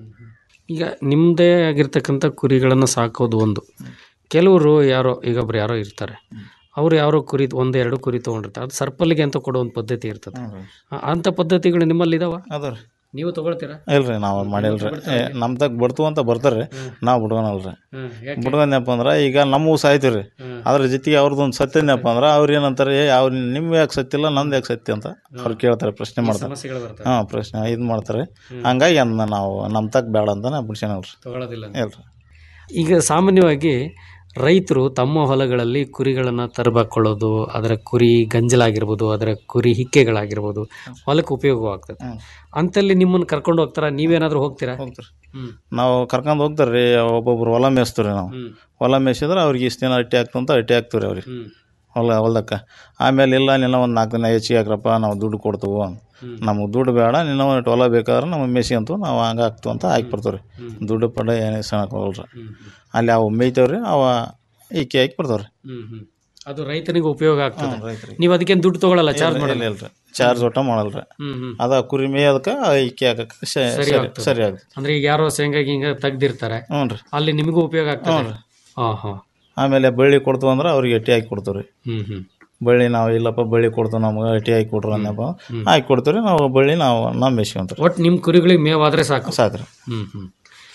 ಈಗ ನಿಮ್ಮದೇ ಆಗಿರ್ತಕ್ಕಂಥ ಕುರಿಗಳನ್ನು ಸಾಕೋದು ಒಂದು ಕೆಲವರು ಯಾರೋ ಈಗ ಒಬ್ರು ಯಾರೋ ಇರ್ತಾರೆ ಅವರು ಯಾರೋ ಕುರಿ ಒಂದು ಎರಡು ಕುರಿ ತೊಗೊಂಡಿರ್ತಾರೆ ಅದು ಸರ್ಪಲ್ಲಿಗೆ ಅಂತ ಕೊಡೋ ಒಂದು ಪದ್ಧತಿ ಇರ್ತದೆ ಆ- ಅಂಥ ಪದ್ಧತಿಗಳು ನಿಮ್ಮಲ್ಲಿ ಇದಾವ ಅದ ರೀ ನೀವು ತೊಗೊಳ್ತೀರಾ ಇಲ್ರಿ ನಾವು ಮಾಡಿಲ್ರಿ ನಮ್ದಾಗ ಬಡ್ತು ಅಂತ ಬರ್ತಾರೆ ನಾವು ಬಿಡ್ಕೊಳಲ್ರಿ ಹ್ಮ್, ಯಾಕೆ? ಬಿಡ್ಕೊಂಡ್ನಪ್ಪ ಅಂದ್ರೆ ಈಗ ನಮ್ಮವು ಸಾಯ್ತೀವಿ ರೀ ಹ್ಮ್. ಅದ್ರ ಜೊತೆಗೆ ಅವ್ರದ್ದು ಒಂದು ಸತ್ಯನಪ್ಪ ಅಂದ್ರೆ ಅವ್ರು ಏನಂತಾರೆ ಏ ಅವ್ರು ನಿಮ್ಮ ಯಾಕೆ ಸತ್ತಿಲ್ಲ ನಂದು ಯಾಕೆ ಸತ್ಯ ಅಂತ ಅವ್ರು ಕೇಳ್ತಾರೆ ಪ್ರಶ್ನೆ ಮಾಡ್ತಾರೆ ಸಮಸ್ಯೆಗಳು ಬರ್ತವೆ ಹಾಂ ಪ್ರಶ್ನೆ ಇದು ಮಾಡ್ತಾರೆ ಹಂಗಾಗಿ ಅದನ್ನ ನಾವು ನಮ್ಮ ತಕ್ಕ ಬೇಡ ಅಂತ ನಾ ಬಿಡ್ಸೇನಲ್ರಿ ತಗೊಳ್ಳೋದಿಲ್ಲ ಇಲ್ರಿ ಈಗ ಸಾಮಾನ್ಯವಾಗಿ ರೈತರು ತಮ್ಮ ಹೊಲಗಳಲ್ಲಿ ಕುರಿಗಳನ್ನು ತರಬಾಕೊಳ್ಳೋದು ಅದರ ಕುರಿ ಗಂಜಲಾಗಿರ್ಬೋದು ಅದರ ಕುರಿ ಹಿಕ್ಕೆಗಳಾಗಿರ್ಬೋದು ಹೊಲಕ್ಕೆ ಉಪಯೋಗವಾಗ್ತದೆ ಹ್ಮ್. ಅಂತಲ್ಲಿ ನಿಮ್ಮನ್ನು ಕರ್ಕೊಂಡು ಹೋಗ್ತಾರಾ ನೀವೇನಾದರೂ ಹೋಗ್ತೀರಾ ಹೋಗ್ತಾರೆ ಹ್ಞೂ ನಾವು ಕರ್ಕೊಂಡು ಹೋಗ್ತಾರೆ ರೀ ಒಬ್ಬೊಬ್ರು ಹೊಲ ಮೇಯಿಸ್ತೀವಿ ನಾವು ಹ್ಞೂ ಹೊಲ ಮೇಯಿಸಿದ್ರೆ ಅವ್ರಿಗೆ ಇಷ್ಟು ದಿನ ಅಟ್ಟಿ ಹಾಕ್ತಂತ ಅಟ್ಟಿ ಹಾಕ್ತೀವಿ ರೀ ಅವ್ರಿಗೆ ಹ್ಞೂ ಹೊಲ ಹೊಲ್ದಕ್ಕೆ ಆಮೇಲೆ ಇಲ್ಲ ನಿನ್ನ ಒಂದು ನಾಲ್ಕು ದಿನ ಹೆಚ್ಚಿಗೆ ಹಾಕ್ರಪ್ಪ ನಾವು ದುಡ್ಡು ಕೊಡ್ತೀವಿ ನಮಗೆ ದುಡ್ಡು ಬೇಡ ನಿನ್ನ ಒಂದು ಹೊಲ ಬೇಕಾದ್ರೆ ನಮಗೆ ಮೇಸಿ ಅಂತೂ ನಾವು ಹಂಗೆ ಹಾಕ್ತು ಅಂತ ಹಾಕಿ ಬರ್ತೀವಿ ರೀ ದುಡ್ಡು ಪಡ ಏನೇ ಸಣ್ಣಕ್ಕೆ ಹೋಗಲ್ರಿ ಅಲ್ಲಿ ಅವು ಮೇಯ್ತಾವ್ರಿ ರೀ ಅವ ಈಕೆ ಹಾಕಿ ಬರ್ತಾವ್ರಿ ಹ್ಞೂ ಹ್ಞೂ ಅದು ರೈತನಿಗೆ ಉಪಯೋಗ ಆಗ್ತದೆ ರೈತರಿಗೆ ನೀವು ಅದಕ್ಕೇನು ದುಡ್ಡು ತೊಗೊಳಲ್ಲ ಚಾರ್ಜ್ ಇಲ್ಲ ಮಾಡಲ್ಲ ಇಲ್ರಿ ಚಾರ್ಜ್ ಒಟ್ಟ ಮಾಡಲ್ರಿ ಹ್ಮ್ ಹ್ಮ್ ಅದ ಕುರಿ ಮೇಯೋದಕ್ಕೆ ಇಕ್ಕಿ ಹಾಕಕ್ಕೆ ಸ- ಸರಿ ಸರಿ ಆಗ್ತದೆ. ಸರಿ ಆಗುತ್ತೆ ಅಂದ್ರೆ ಈಗ ಯಾರೋ ಶೇಂಗಾ ಗಿಂಗ ತೆಗ್ದಿರ್ತಾರೆ ಹ್ಞೂ ರೀ ಅಲ್ಲಿ ನಿಮಗೂ ಉಪಯೋಗ ಆಗ್ತದೆ ಹಾ ಹಾ ಆಮೇಲೆ ಬಳ್ಳಿ ಕೊಡ್ತು ಅಂದ್ರೆ ಅವ್ರಿಗೆ ಎಟ್ಟಿ ಹಾಕಿ ಕೊಡ್ತೀವಿ ರೀ ಹ್ಮ್ ಹ್ಮ್ ಬಳ್ಳಿ ನಾವು ಇಲ್ಲಪ್ಪ ಬಳ್ಳಿ ಕೊಡ್ತೀವಿ ನಮ್ಗೆ ಎಟ್ಟಿ ಹಾಕಿ ಕೊಡ್ರಿ ಅನ್ನಪ್ಪ ಹಾಕಿ ಕೊಡ್ತೀವಿ ರೀ ನಾವು ಬಳ್ಳಿ ನಾವು ನಾವು ಮೇಯ್ಸ್ಕೊಂತೀವಿ ಒಟ್ಟು ನಿಮ್ಮ ಕುರಿಗಳಿಗೆ ಮೇವಾದ್ರೆ ಸಾಕು ಸಾಕ್ರಿ ಹ್ಮ್ ಹ್ಮ್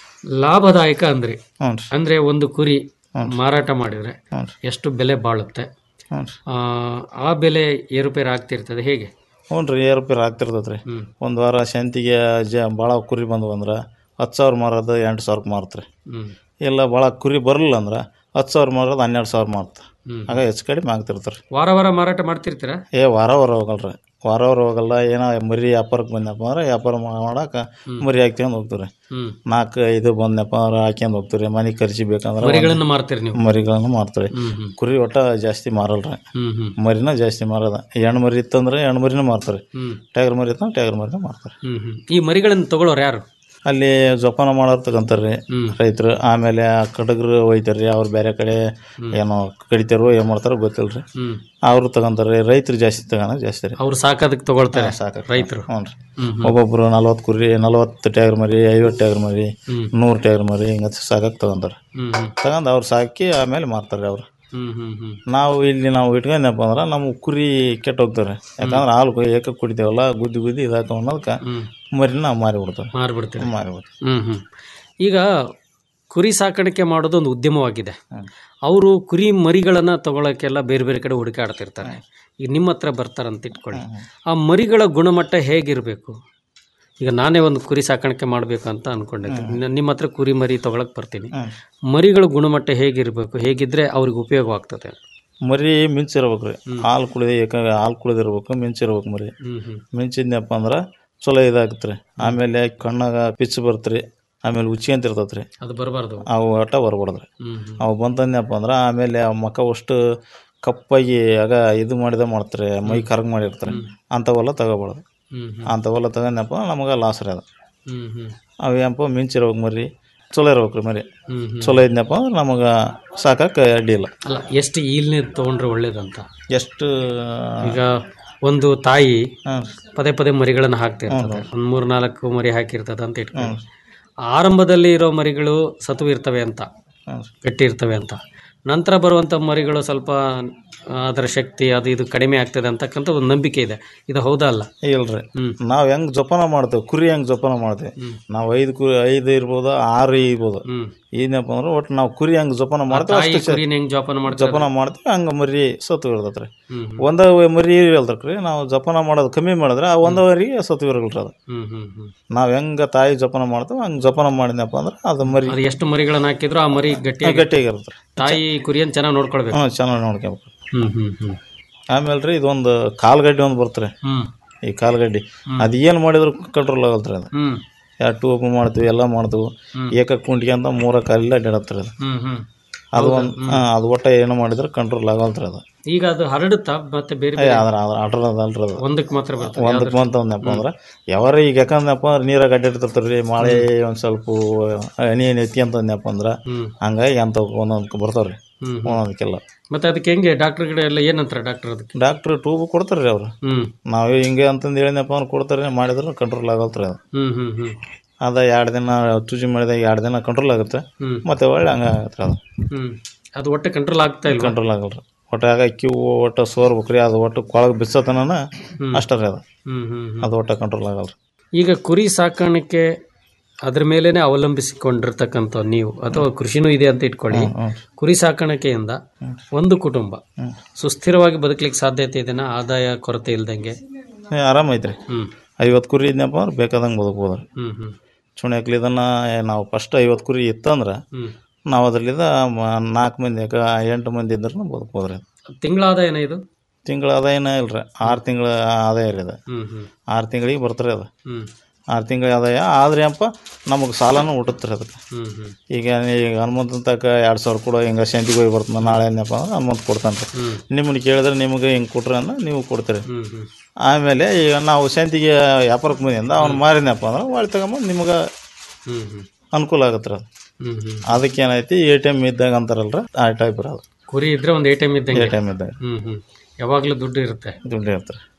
ಲಾಭದಾಯಕ ಅಂದ್ರಿ ಹ್ಞೂ ರೀ ಅಂದ್ರೆ ಒಂದು ಕುರಿ ಮಾರಾಟ ಮಾಡಿದ್ರೆ ಹ್ಞೂ ರೀ ಎಷ್ಟು ಬೆಲೆ ಬಾಳುತ್ತೆ ಹ್ಞೂ ರೀ ಆ, ಆ ಬೆಲೆ ಏರುಪೇರು ಆಗ್ತಿರ್ತದೆ ಹೇಗೆ ಹ್ಞೂ ರೀ ಏರುಪೇರು ಆಗ್ತಿರ್ತೈತೆ ರೀ ಹ್ಮ್ ಒಂದು ವಾರ ಶಾಂತಿಗೆ ಜ ಭಾಳ ಕುರಿ ಬಂದವು ಅಂದ್ರೆ ಹತ್ತು ಸಾವಿರ ಮಾರೋದು ಎಂಟು ಸಾವಿರಕ್ಕೆ ಮಾರ್ತ್ರಿ ಹ್ಮ್ ಇಲ್ಲ ಭಾಳ ಕುರಿ ಬರಲಿಲ್ಲ ಅಂದ್ರೆ ಹತ್ತು ಸಾವಿರ ಮಾರೋದು ಹನ್ನೆರಡು ಸಾವಿರ ಮಾರ್ತ ಹ್ಮ್ ಆಗ ಹೆಚ್ಚು ಕಡಿಮೆ ಆಗ್ತಿರ್ತಾರೆ ವಾರ ವಾರ ಮಾರಾಟ ಮಾಡ್ತಿರ್ತೀರಾ ಏ ವಾರ ವಾರ ಹೋಗಲ್ರಿ ವಾರ ವಾರ ಹೋಗಲ್ಲ ಏನೋ ಮರಿ ವ್ಯಾಪಾರಕ್ಕೆ ಬಂದಪ್ಪ ಅಂದ್ರೆ ವ್ಯಾಪಾರ ಮಾಡಕ್ಕೆ ಮರಿ ಹಾಕ್ತ್ಯಂದು ಹೋಗ್ತೀವಿ ಹ್ಮ್ ನಾಲ್ಕು ಐದು ಬಂದಪ್ಪ ಅಂದ್ರೆ ಹಾಕ್ಯಂದು ಹೋಗ್ತೀವಿ ಮನೆಗೆ ಖರ್ಚಿ ಬೇಕಂದ್ರೆ ಮರಿಗಳನ್ನ ಮಾರ್ತೀರಿ ನೀವು ಮರಿಗಳನ್ನು ಮಾರ್ತೀವಿ ಹ್ಮ್ ಹ್ಮ್ ಕುರಿ ಒಟ್ಟ ಜಾಸ್ತಿ ಮಾರಲ್ರಿ ಹ್ಮ್ ಹ್ಮ್ ಮರಿನ ಜಾಸ್ತಿ ಮಾರೋದ ಹೆಣ್ಣು ಮರಿ ಇತ್ತಂದ್ರೆ ಹೆಣ್ಣು ಮರಿನೂ ಮಾರ್ತಾರೆ ಹ್ಮ್ ಟ್ಯಾಗರ್ ಮರಿ ಇತ್ತಂದ್ರೆ ಟ್ಯಾಗರ್ ಮರಿನೂ ಮಾರ್ತಾರೆ ಹ್ಮ್ ಹ್ಮ್ ಈ ಮರಿಗಳನ್ನು ತಗೊಳ್ಳೋರು ಯಾರು ಅಲ್ಲಿ ಜೋಪಾನ ಮಾಡೋರು ತಗೊಂತಾರೆ ಹ್ಮ್ ರೈತರು ಆಮೇಲೆ ಆ ಕಡಗರು ಒಯ್ತಾರೆ ಅವ್ರು ಬೇರೆ ಕಡೆ ಏನೋ ಕಡಿತಾರೋ ಏನು ಮಾಡ್ತಾರೋ ಗೊತ್ತಿಲ್ಲ ರೀ ಹ್ಮ್ ಅವರು ತಗೊಂತಾರೆ ರೈತರು ಜಾಸ್ತಿ ತಗೋಣ ಜಾಸ್ತಿ ರೀ ಅವ್ರು ಸಾಕೋದಕ್ಕೆ ತಗೊಳ್ತಾರೆ ಸಾಕು ರೈತರು ಹ್ಞೂ ರೀ ಹ್ಮ್ ಹ್ಮ್ ಒಬ್ಬೊಬ್ರು ನಲ್ವತ್ತು ಕುರಿ ನಲ್ವತ್ತು ಟ್ಯಾಗರ್ ಮರಿ ಐವತ್ತು ಟ್ಯಾಗರ್ ಮರಿ ಹ್ಮ್ ನೂರು ಟ್ಯಾಗರ್ ಮರಿ ಹಿಂಗೆ ಸಾಕಕ್ಕೆ ತಗೊಂತಾರೆ ಹ್ಮ್ ಹ್ಮ್ ತಗೊಂಡು ಅವ್ರು ಸಾಕಿ ಆಮೇಲೆ ಮಾರ್ತಾರೆ ಅವ್ರು ಹ್ಮ್ ಹ್ಮ್ ಹ್ಮ್ ನಾವು ಇಲ್ಲಿ ನಾವು ಇಟ್ಕೊಂಡಪ್ಪ ಅಂದ್ರೆ ನಮ್ಮ ಕುರಿ ಕೆಟ್ಟ ಹೋಗ್ತಾರೆ ಯಾಕಂದ್ರೆ ಹಾಲು ಕೊಯ್- ಏಕ ಕುಡಿತೇವಲ್ಲ ಗುದ್ದಿ ಗುದ್ದಿ ಇದಾಕ ಅನ್ನೋದಕ್ಕೆ ಹ್ಮ್ ಮರಿನ ನಾವು ಮಾರಿ ಬಿಡ್ತಾರೆ ಮಾರ್ಬಿಡ್ತೀರಿ ಮಾರಿ ಬಿಡ್ತೀವಿ ಹ್ಮ್ ಹ್ಮ್ ಈಗ ಕುರಿ ಸಾಕಾಣಿಕೆ ಮಾಡೋದು ಒಂದು ಉದ್ಯಮವಾಗಿದೆ ಹ್ಮ್. ಅವರು ಕುರಿ ಮರಿಗಳನ್ನು ತಗೊಳಕ್ಕೆಲ್ಲ ಬೇರೆ ಬೇರೆ ಕಡೆ ಹುಡುಕಾಡ್ತಿರ್ತಾರೆ ಈಗ ನಿಮ್ಮ ಹತ್ರ ಬರ್ತಾರಂತ ಇಟ್ಕೊಳ್ಳಿ ಆ ಮರಿಗಳ ಗುಣಮಟ್ಟ ಹೇಗಿರಬೇಕು ಈಗ ನಾನೇ ಒಂದು ಕುರಿ ಸಾಕಾಣಿಕೆ ಮಾಡಬೇಕು ಅಂತ ಅನ್ಕೊಂಡಿದ್ದೆ ನ- ನಿಮ್ಮ ಹತ್ರ ಕುರಿ ಮರಿ ತಗೊಳಕ್ ಬರ್ತೀನಿ ಹ್ಮ್. ಮರಿಗಳ ಗುಣಮಟ್ಟ ಹೇಗಿರಬೇಕು ಹೇಗಿದ್ರೆ ಅವ್ರಿಗೆ ಉಪಯೋಗವಾಗ್ತದೆ ಮರಿ ಮಿಂಚಿರ್ಬೇಕು ರೀ ಹಾಲು ಕುಡಿದು ಯಾಕಂದ್ರೆ ಹಾಲು ಕುಡಿದಿರ್ಬೇಕು ಮಿಂಚಿರ್ಬೇಕು ಮರಿ ಹ್ಮ್ ಹ್ಮ್ ಮಿಂಚಿದ್ನಪ್ಪ ಅಂದ್ರೆ ಚಲೋ ಇದಾಗತ್ತೆ ರೀ ಆಮೇಲೆ ಕಣ್ಣಾಗ ಪಿಚ್ಚು ಬರುತ್ತೆ ರೀ ಆಮೇಲೆ ಉಚ್ಕೊಂತ ಇರ್ತೈತೆ ರೀ ಅದು ಬರಬಾರ್ದು ಅವು ಒಟ್ಟ ಬರ್ಬಾರ್ದು ಹ್ಮ್ ಹ್ಮ್ ಅವು ಬಂತಂದ್ನಪ್ಪ ಅಂದ್ರೆ ಆಮೇಲೆ ಆ ಮಕ್ಕ ಅಷ್ಟು ಕಪ್ಪಾಗಿ ಆಗ ಇದು ಮಾಡಿದ ಮಾಡ್ತಾರೆ ಮೈ ಕರಗ್ ಮಾಡಿರ್ತಾರೆ ಅಂಥವೆಲ್ಲ ತಗೋಬಾರ್ದು ಹ್ಮ್ ಹ್ಮ್ ಅಂಥವೆಲ್ಲ ತಗೊಂಡಪ್ಪ ನಮಗೆ ಲಾಸ್ ರೀ ಅದು ಹ್ಮ್ ಹ್ಮ್ ಅವೇನಪ್ಪ ಮಿಂಚಿರ್ಬೇಕು ಮರಿ ಚಲೋ ಇರ್ಬೇಕು ರೀ ಮರಿ ಹ್ಮ್ ಹ್ಮ್ ಚಲೋ ಇದ್ನಪ್ಪ ಅಂದ್ರೆ ನಮಗೆ ಸಾಕಕ್ಕೆ ಅಡ್ಡಿ ಇಲ್ಲ ಅಲ್ಲ ಎಷ್ಟು ಈಲ್ನೇ ತಗೊಂಡ್ರೆ ಒಳ್ಳೇದಂತ ಎಷ್ಟು ಈಗ ಒಂದು ತಾಯಿ ಹಾಂ ಪದೇ ಪದೇ ಮರಿಗಳನ್ನು ಹಾಕ್ತಿರ್ತದೆ ಒಂದು ಮೂರು ನಾಲ್ಕು ಮರಿ ಹಾಕಿರ್ತದೆ ಅಂತ ಇಟ್ಕೊಂಡು ಆರಂಭದಲ್ಲಿ ಇರೋ ಮರಿಗಳು ಸತು ಇರ್ತವೆ ಅಂತ ಹಾಂ ಗಟ್ಟಿ ಇರ್ತವೆ ಅಂತ ನಂತರ ಬರುವಂಥ ಮರಿಗಳು ಸ್ವಲ್ಪ ಆ, ಅದರ ಶಕ್ತಿ ಅದು ಇದು ಕಡಿಮೆ ಆಗ್ತದೆ ಅಂತಕ್ಕಂಥ ಒಂದು ನಂಬಿಕೆ ಇದೆ ಇದು ಹೌದಾ ಅಲ್ಲ ಇಲ್ರಿ ಹ್ಮ್. ನಾವು ಹೆಂಗ್ ಜೋಪಾನ ಮಾಡ್ತೇವೆ ಕುರಿ ಹೆಂಗ್ ಜೋಪಾನ ಮಾಡ್ತೇವೆ ನಾವು ಐದು ಕುರಿ ಐದು ಇರ್ಬೋದು ಆರು ಇರ್ಬೋದು ಹ್ಮ್ ಏನಪ್ಪ ಅಂದ್ರೆ ಒಟ್ಟು ನಾವು ಕುರಿ ಹೆಂಗ್ ಜೋಪಾನ ಮಾಡ್ತೇವೆ ತಾಯಿ ಅಷ್ಟು ಕುರಿನ ಹೆಂಗ್ ಜೋಪಾನ ಮಾಡ್ತಾರೆ ಜೋಪಾನ ಮಾಡ್ತೀವಿ ಹಂಗ ಮರಿ ಸತ್ತು ಇರ್ತೈತ್ರಿ ಹ್ಮ್ ಒಂದ ಮರಿ ಇರಲ್ರಿ ನಾವು ಜೋಪಾನ ಮಾಡೋದು ಕಮ್ಮಿ ಮಾಡಿದ್ರೆ ಆ ಒಂದ ಮರಿಗೆ ಸತ್ತು ಇರಲ್ರಿ ಅದು ಹ್ಮ್ ಹ್ಮ್ ಹ್ಮ್ ನಾವು ಹೆಂಗ ತಾಯಿ ಜೋಪಾನ ಮಾಡ್ತೇವೆ ಹಂಗ್ ಜೋಪಾನ ಮಾಡಿದ್ನಪ್ಪ ಅಂದ್ರೆ ಅದು ಮರಿ ಅದು ಎಷ್ಟು ಮರಿಗಳನ್ನ ಹಾಕಿದ್ರು ಆ ಮರಿ ಗಟ್ಟಿ ಗಟ್ಟಿಯಾಗಿರುತ್ತೆ ತಾಯಿ ಕುರಿಯನ್ನು ಚೆನ್ನಾಗಿ ನೋಡ್ಕೊಳ್ಬೇಕು ಹ್ಞೂ ಚೆನ್ನಾಗಿ ನೋಡ್ಕೊಬೇಕು ಹ್ಮ್ ಹ್ಮ್ ಹ್ಮ್ ಆಮೇಲೆ ರೀ ಇದೊಂದು ಕಾಲ್ಗಡ್ಡಿ ಒಂದು ಬರ್ತಾರೆ ಹ್ಮ್ ಈ ಕಾಲ್ಗಡ್ಡಿ ಅದು ಏನು ಮಾಡಿದ್ರು ಕಂಟ್ರೋಲ್ ಆಗಲ್ರಿ ಅದು ಹ್ಮ್ ಎರಡು ಟೂಬ್ ಮಾಡ್ತೀವಿ ಎಲ್ಲ ಮಾಡ್ತೀವಿ ಏಕ ಕುಂಟಿಗೆ ಅಂತ ಮೂರ ಕಾಲಿಲ್ಲ ಅಡ್ಡಾಡತ್ರಿ ಅದು ಹ್ಮ್ ಹ್ಮ್ ಅದು ಒಂದು ಅದು ಒಟ್ಟ ಏನು ಮಾಡಿದ್ರೆ ಕಂಟ್ರೋಲ್ ಆಗಲ್ತ್ರಿ ಅದು ಈಗ ಅದು ಹರಡುತ್ತಾ ಮತ್ತೆ ಬೇರೆ ಏ, ಅದ್ರ ಅದ್ರ ಆರ್ಡರ್ ಅದಲ್ರಿ ಅದು ಒಂದಕ್ಕೆ ಮಾತ್ರ ಬರ್ತದೆ ಒಂದಕ್ಕೆ ಬಂತ ಒಂದಪ್ಪ ಅಂದ್ರೆ ಯಾವಾರ ಈಗ ಯಾಕಂದಪ್ಪ ಅಂದ್ರೆ ನೀರಾಗ ಅಡ್ಡಾಡ್ತಿರ್ತಾರೆ ರೀ ಮಳೆ ಒಂದು ಸ್ವಲ್ಪ ಹನಿ ಹನಿ ಎತ್ತಿ ಅಂತಂದಪ್ಪ ಅಂದ್ರೆ ಹ್ಮ್ ಹಂಗಾಗಿ ಅಂತ ಒಂದೊಂದಕ್ಕೆ ಬರ್ತಾವ್ರಿ ಹ್ಮ್ ಒಂದೊಂದಕ್ಕೆಲ್ಲ ಮತ್ತೆ ಅದಕ್ಕೆ ಹೆಂಗೆ ಡಾಕ್ಟರ್ ಗಿಡ ಎಲ್ಲ ಏನಂತಾರೆ ಡಾಕ್ಟರ್ ಅದಕ್ಕೆ ಡಾಕ್ಟ್ರ್ ಟೂಬ್ ಕೊಡ್ತಾರೆ ರೀ ಅವ್ರು ಹ್ಮ್ ನಾವು ಹಿಂಗೆ ಅಂತಂದು ಹೇಳಿದ್ನಪ್ಪ ಅಂದ್ರೆ ಕೊಡ್ತಾರೆ ಮಾಡಿದ್ರೆ ಕಂಟ್ರೋಲ್ ಆಗಲ್ತ್ರಿ ಅದು ಹ್ಮ್ ಹ್ಮ್ ಹ್ಮ್ ಅದ ಎರಡು ದಿನ ತುಜಿ ಮಾಡಿದಾಗ ಎರಡು ದಿನ ಕಂಟ್ರೋಲ್ ಆಗುತ್ತೆ ಹ್ಮ್ ಮತ್ತೆ ಒಳ್ಳೆ ಹಂಗೆ ಆಗತ್ತೆ ಅದು ಹ್ಮ್ ಅದು ಒಟ್ಟೆ ಕಂಟ್ರೋಲ್ ಆಗ್ತಾ ಇಲ್ಲ ಕಂಟ್ರೋಲ್ ಆಗಲ್ರಿ ಒಟ್ಟು ಆಗ ಕಿವು ಒಟ್ಟು ಸೋರ್ಬೇಕ್ರಿ ಅದು ಒಟ್ಟು ಕೊಳಗೆ ಬಿಸತನ ಅಷ್ಟ ರೀ ಅದು ಹ್ಮ್ ಹ್ಮ್ ಹ್ಮ್. ಅದು ಒಟ್ಟು ಕಂಟ್ರೋಲ್ ಆಗಲ್ರಿ ಈಗ ಕುರಿ ಸಾಕಾಣಿಕೆ ಅದ್ರ ಮೇಲೇನೆ ಅವಲಂಬಿಸಿಕೊಂಡಿರ್ತಕ್ಕಂಥ ನೀವು ಅಥವಾ ಕೃಷಿನೂ ಇದೆ ಅಂತ ಇಟ್ಕೊಳ್ಳಿ ಕುರಿ ಸಾಕಾಣಿಕೆಯಿಂದ ಒಂದು ಕುಟುಂಬ ಸುಸ್ಥಿರವಾಗಿ ಬದುಕಲಿಕ್ಕೆ ಸಾಧ್ಯತೆ ಇದೆನಾ ಆದಾಯ ಕೊರತೆ ಇಲ್ದಂಗೆ ಏ, ಆರಾಮ್ ಐತ್ರಿ ಹ್ಮ್ ಐವತ್ತು ಕುರಿ ಇದ್ನಪ್ಪ ಅಂದ್ರೆ ಬೇಕಾದಂಗೆ ಬದುಕ್ಬೋದು ರೀ ಹ್ಮ್ ಹ್ಮ್ ಚುಣ್ಯಾಕ್ಲಿ ಇದನ್ನು ನಾವು ಫಸ್ಟ್ ಐವತ್ತು ಕುರಿ ಇತ್ತಂದ್ರೆ ಹ್ಮ್ ನಾವು ಅದರಲ್ಲಿದ್ದ ನಾಲ್ಕು ಮಂದಿ ಯಾಕ ಎಂಟು ಮಂದಿ ಇದ್ರೂ ಬದುಕ್ಬೋದು ರೀ ತಿಂಗಳ ಆದಾಯನ ಇದು ತಿಂಗಳ ಆದಾಯನ ಇಲ್ಲ ರೀ ಆರು ತಿಂಗಳ ಆದಾಯ ರೀ ಅದು ಹ್ಮ್ ಹ್ಮ್ ಆರು ತಿಂಗಳಿಗೆ ಬರ್ತಾರೆ ಅದು ಹ್ಮ್ ಆರು ತಿಂಗಳ ಆದಾಯ ಆದ್ರೆ ಏನಪ್ಪ ನಮಗೆ ಸಾಲನೂ ಹುಟ್ಟುತ್ತೆ ರೀ ಅದಕ್ಕೆ ಹ್ಮ್ ಹ್ಮ್ ಈಗ ಈಗ ಹನುಮಂತನ ತಕ ಎರಡು ಸಾವಿರ ಕೊಡೋ ಹಿಂಗೆ ಶಾಂತಿಗೆ ಹೋಗಿ ಬರ್ತದೆ ನಾಳೆ ಏನಪ್ಪ ಅಂದ್ರೆ ಹನುಮಂತ ಕೊಡ್ತಾನೆ ರೀ ಹ್ಮ್ ನಿಮ್ಮನ್ನ ಕೇಳಿದ್ರೆ ನಿಮಗೆ ಹಿಂಗೆ ಕೊಟ್ರೆ ಅಂದ್ರೆ ನೀವು ಕೊಡ್ತೀರಿ ಹ್ಮ್ ಹ್ಮ್ ಆಮೇಲೆ ಈಗ ನಾವು ಶಾಂತಿಗೆ ವ್ಯಾಪಾರಕ್ಕೆ ಬಂದಿಂದ ಅವ್ನು ಮಾರಿದ್ನಪ್ಪ ಅಂದ್ರೆ ಒಳ್ಳೆ ತಗೊಂಬಂದು ನಿಮಗೆ ಹ್ಮ್ ಹ್ಮ್ ಅನುಕೂಲ ಆಗತ್ತೆ ರೀ ಅದು ಹ್ಮ್ ಹ್ಮ್ ಅದಕ್ಕೆ ಏನೈತಿ ಎ ಟಿ ಎಮ್ ಇದ್ದಾಗ ಅಂತಾರಲ್ರಿ ಆ ಟೈಪ್ ರೀ ಅದು ಕುರಿ ಇದ್ರೆ ಒಂದು ಎ ಟಿ ಎಮ್ ಎ ಇದ್ದಂಗೆ ಟಿ ಎಮ್ ಇದ್ದಾಗ ಹ್ಮ್ ಹ್ಮ್ ಯಾವಾಗಲೂ ದುಡ್ಡು ಇರುತ್ತೆ ದುಡ್ಡು ಇರ್ತಾರೆ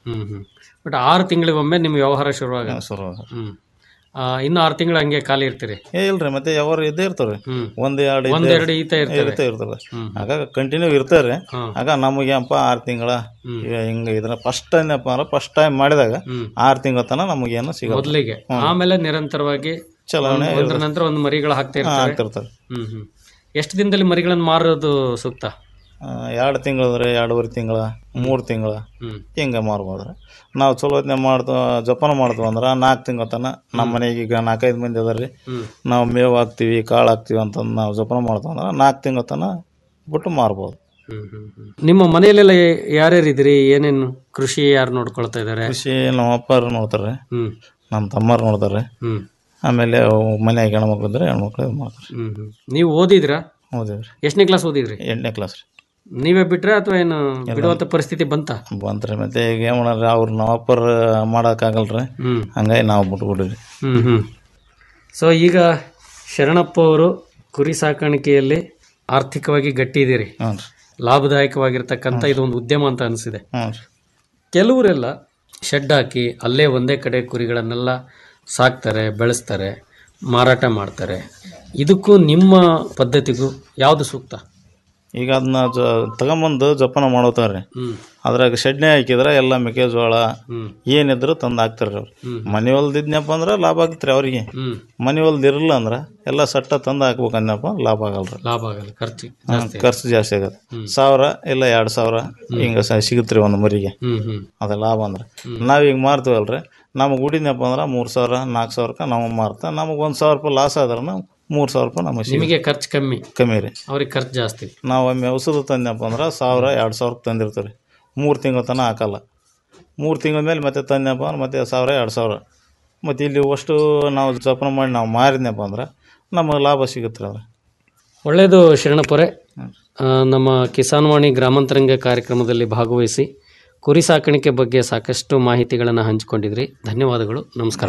ಹ್ಮ್ ಹ್ಮ್ ಬಟ್ ಆರು ತಿಂಗಳಿಗೊಮ್ಮೆ ನಿಮ್ಮ ವ್ಯವಹಾರ ಶುರುವಾಗ ಶುರು ಹ್ಮ್ ಆ, ಇನ್ನು ಆರು ತಿಂಗಳು ಹಂಗೆ ಖಾಲಿ ಇರ್ತೀರಿ ಏ ಇಲ್ರಿ ಮತ್ತೆ ಯಾವಾರ ಇದ್ದೇ ಇರ್ತಾವ್ರಿ ಹ್ಮ್ ಒಂದ್ ಎರಡು ಇದ್ದೇ ಒಂದೆರಡು ಈತ ಇರ್ತವೆ ಇರ್ತೇ ಇರ್ತದೆ ಹ್ಮ್. ಆಗ ಕಂಟಿನ್ಯೂ ಇರ್ತಾರೆ ಹ್ಮ್. ಆಗ ನಮಗೇನಪ್ಪ ಆರು ತಿಂಗಳ ಹ್ಮ್. ಹಿಂಗ ಇದ್ರ ಫಸ್ಟ್ ಏನಪ್ಪ ಅಂದ್ರೆ ಫಸ್ಟ್ ಟೈಮ್ ಮಾಡಿದಾಗ ಹ್ಮ್ ಆರು ತಿಂಗಳ ತನಕ ನಮಗೇನು ಸಿಗೋದು ಮೊದಲಿಗೆ ಆಮೇಲೆ ನಿರಂತರವಾಗಿ ಚಲಾವಣೆ ಒಂದ್- ಒಂದ್ರ ನಂತರ ಒಂದು ಮರಿಗಳು ಹಾಕ್ತಾ ಇರ್ತಾರೆ ಆಗ್ತಿರ್ತಾರೆ ಹ್ಮ್ ಹ್ಮ್ ಎಷ್ಟು ದಿನದಲ್ಲಿ ಮರಿಗಳನ್ನು ಮಾರೋದು ಸೂಕ್ತ ಎರಡು ತಿಂಗಳಂದ್ರೆ ಎರಡೂವರೆ ತಿಂಗಳ ಮೂರು ತಿಂಗಳ ಹ್ಮ್ ಹಿಂಗೆ ಮಾರ್ಬೋದ್ರಿ ನಾವು ಚಲೋ ಹೊತ್ನ್ಯಾಗ ಮಾಡ್ತು ಜೋಪಾನ ಮಾಡ್ತೀವಿ ಅಂದ್ರೆ ನಾಲ್ಕು ತಿಂಗಳ ತನಕ ನಮ್ಮ ಮನೆಗೆ ಈಗ ನಾಲ್ಕೈದು ಮಂದಿ ಅದಾರ ಹ್ಮ್ ನಾವು ಮೇವು ಹಾಕ್ತೀವಿ ಕಾಳು ಹಾಕ್ತೀವಿ ಅಂತಂದು ನಾವು ಜೋಪಾನ ಮಾಡ್ತೀವಿ ಅಂದ್ರೆ ನಾಲ್ಕು ತಿಂಗಳ ತನಕ ಬಿಟ್ಟು ಮಾರ್ಬೋದು ಹ್ಮ್ ಹ್ಮ್ ಹ್ಮ್. ನಿಮ್ಮ ಮನೆಯಲ್ಲೆಲ್ಲ ಯಾರ್ಯಾರು ಇದ್ರಿ ಏನೇನು ಕೃಷಿ ಯಾರು ನೋಡ್ಕೊಳ್ತಾ ಇದ್ದಾರೆ ಕೃಷಿ ನಮ್ಮ ಅಪ್ಪರು ನೋಡ್ತಾರೆ ಹ್ಮ್ ನಮ್ಮ ತಮ್ಮರು ನೋಡ್ತಾರೆ ಹ್ಮ್ ಆಮೇಲೆ ಮನ್ಯಾಗ ಹೆಣ್ಮಕ್ಳು ಇದ್ರೆ ಹೆಣ್ಮಕ್ಳು ಇದು ಮಾಡ್ತಾರೆ ಹ್ಮ್ ಹ್ಮ್ ನೀವು ಓದಿದ್ರಾ ಹೌದೇವ್ರಿ ಎಷ್ಟನೇ ಕ್ಲಾಸ್ ಓದಿದ್ರಿ ಎಂಟನೇ ಕ್ಲಾಸ್ ರೀ ನೀವೇ ಬಿಟ್ರೆ ಅಥವಾ ಏನು ಬಿಡುವಂತ ಪರಿಸ್ಥಿತಿ ಬಂತ ಬಂತ್ರಿ ಮತ್ತೆ ಈಗ ಏನು ಮಾಡ್ರಿ ಅವ್ರು ನಮ್ಮ ಅಪ್ಪರು ಮಾಡೋಕ್ಕಾಗಲ್ರಿ ಹ್ಮ್ ಹಂಗಾಗಿ ನಾವು ಬಿಟ್ಬಿಡ್ರಿ ಹ್ಮ್ ಹ್ಮ್ ಸೊ ಈಗ ಶರಣಪ್ಪ ಅವರು ಕುರಿ ಸಾಕಾಣಿಕೆಯಲ್ಲಿ ಆರ್ಥಿಕವಾಗಿ ಗಟ್ಟಿ ಇದೀರಿ ಹ್ಞೂ ರೀ ಲಾಭದಾಯಕವಾಗಿರ್ತಕ್ಕಂಥ ಇದೊಂದು ಉದ್ಯಮ ಅಂತ ಅನಿಸಿದೆ ಹ್ಞೂ ರೀ ಕೆಲವರೆಲ್ಲ ಶೆಡ್ ಹಾಕಿ ಅಲ್ಲೇ ಒಂದೇ ಕಡೆ ಕುರಿಗಳನ್ನೆಲ್ಲ ಸಾಕ್ತಾರೆ ಬೆಳೆಸ್ತಾರೆ ಮಾರಾಟ ಮಾಡ್ತಾರೆ ಇದಕ್ಕೂ ನಿಮ್ಮ ಪದ್ಧತಿಗೂ ಯಾವುದು ಸೂಕ್ತ ಈಗ ಅದನ್ನ ಜ ತಗೊಂಬಂದು ಜೋಪಾನ ಮಾಡೋತಾರ್ರಿ ಹ್ಮ್ ಅದ್ರಾಗ ಶೆಡ್ನೆ ಹಾಕಿದ್ರೆ ಎಲ್ಲ ಮೆಕ್ಕೆಜೋಳ ಹ್ಮ್ ಏನಿದ್ರು ತಂದು ಹಾಕ್ತಾರೆ ಅವ್ರು ಹ್ಮ್. ಮನೆ ಹೊಲ್ದಿದ್ನಪ್ಪ ಅಂದ್ರೆ ಲಾಭ ಆಗ್ತಾರೆ ಅವ್ರಿಗೆ ಹ್ಮ್ ಮನೆ ಹೊಲ್ದಿರಲ್ಲ ಅಂದ್ರೆ ಎಲ್ಲ ಸಟ್ಟ ತಂದು ಹಾಕ್ಬೇಕು ಅಂದಪ್ಪ ಲಾಭ ಆಗಲ್ರಿ ಲಾಭ ಆಗಲ್ಲ ಖರ್ಚು ಹ್ಮ್, ಖರ್ಚು ಜಾಸ್ತಿ ಆಗತ್ತೆ ಸಾವಿರ ಇಲ್ಲ ಎರಡು ಸಾವಿರ ಹಿಂಗೆ ಸ ಸಿಗುತ್ತೆ ರೀ ಒಂದು ಮರಿಗೆ ಹ್ಮ್ ಹ್ಮ್ ಅದು ಲಾಭ ಅಂದ್ರೆ ನಾವೀಗ ಮಾರ್ತೀವಲ್ರಿ ನಮಗೆ ಉಡಿದ್ನಪ್ಪ ಅಂದ್ರೆ ಮೂರು ಸಾವಿರ ನಾಲ್ಕು ಸಾವಿರಕ್ಕೆ ನಾವು ಮಾರ್ತಾ ನಮಗೆ ಒಂದು ಸಾವಿರ ರೂಪಾಯಿ ಲಾಸ್ ಆದ್ರೆ ಮೂರು ಸಾವಿರ ರೂಪಾಯಿ ನಮಗೆ ಸಿಗುತ್ತೆ ನಿಮಗೆ ಖರ್ಚು ಕಮ್ಮಿ ಕಮ್ಮಿ ರೀ ಅವ್ರಿಗೆ ಖರ್ಚು ಜಾಸ್ತಿ ನಾವು ಒಮ್ಮೆ ಔಷಧ ತಂದ್ನಪ್ಪ ಅಂದ್ರೆ ಸಾವಿರ ಎರಡು ಸಾವಿರಕ್ಕೆ ತಂದಿರ್ತೀವಿ ರೀ ಮೂರು ತಿಂಗಳ ತನಕ ಹಾಕಲ್ಲ ಮೂರು ತಿಂಗಳ ಮೇಲೆ ಮತ್ತೆ ತಂದ್ನಪ್ಪ ಅಂದ್ರೆ ಮತ್ತೆ ಸಾವಿರ ಎರಡು ಸಾವಿರ ಮತ್ತು ಇಲ್ಲಿ ಅಷ್ಟು ನಾವು ಜೋಪಾನ ಮಾಡಿ ನಾವು ಮಾರಿದ್ನಪ್ಪ ಅಂದ್ರೆ ನಮಗೆ ಲಾಭ ಸಿಗುತ್ತೆ ರೀ ಅದ್ರ ಒಳ್ಳೆಯದು ಶರಣಪ್ಪರೇ ಆ, ನಮ್ಮ ಕಿಸಾನ್ ವಾಣಿ ಗ್ರಾಮಾಂತರಂಗ ಕಾರ್ಯಕ್ರಮದಲ್ಲಿ ಭಾಗವಹಿಸಿ ಕುರಿ ಸಾಕಾಣಿಕೆ ಬಗ್ಗೆ ಸಾಕಷ್ಟು ಮಾಹಿತಿಗಳನ್ನು ಹಂಚಿಕೊಂಡಿದ್ರಿ ಧನ್ಯವಾದಗಳು ನಮಸ್ಕಾರ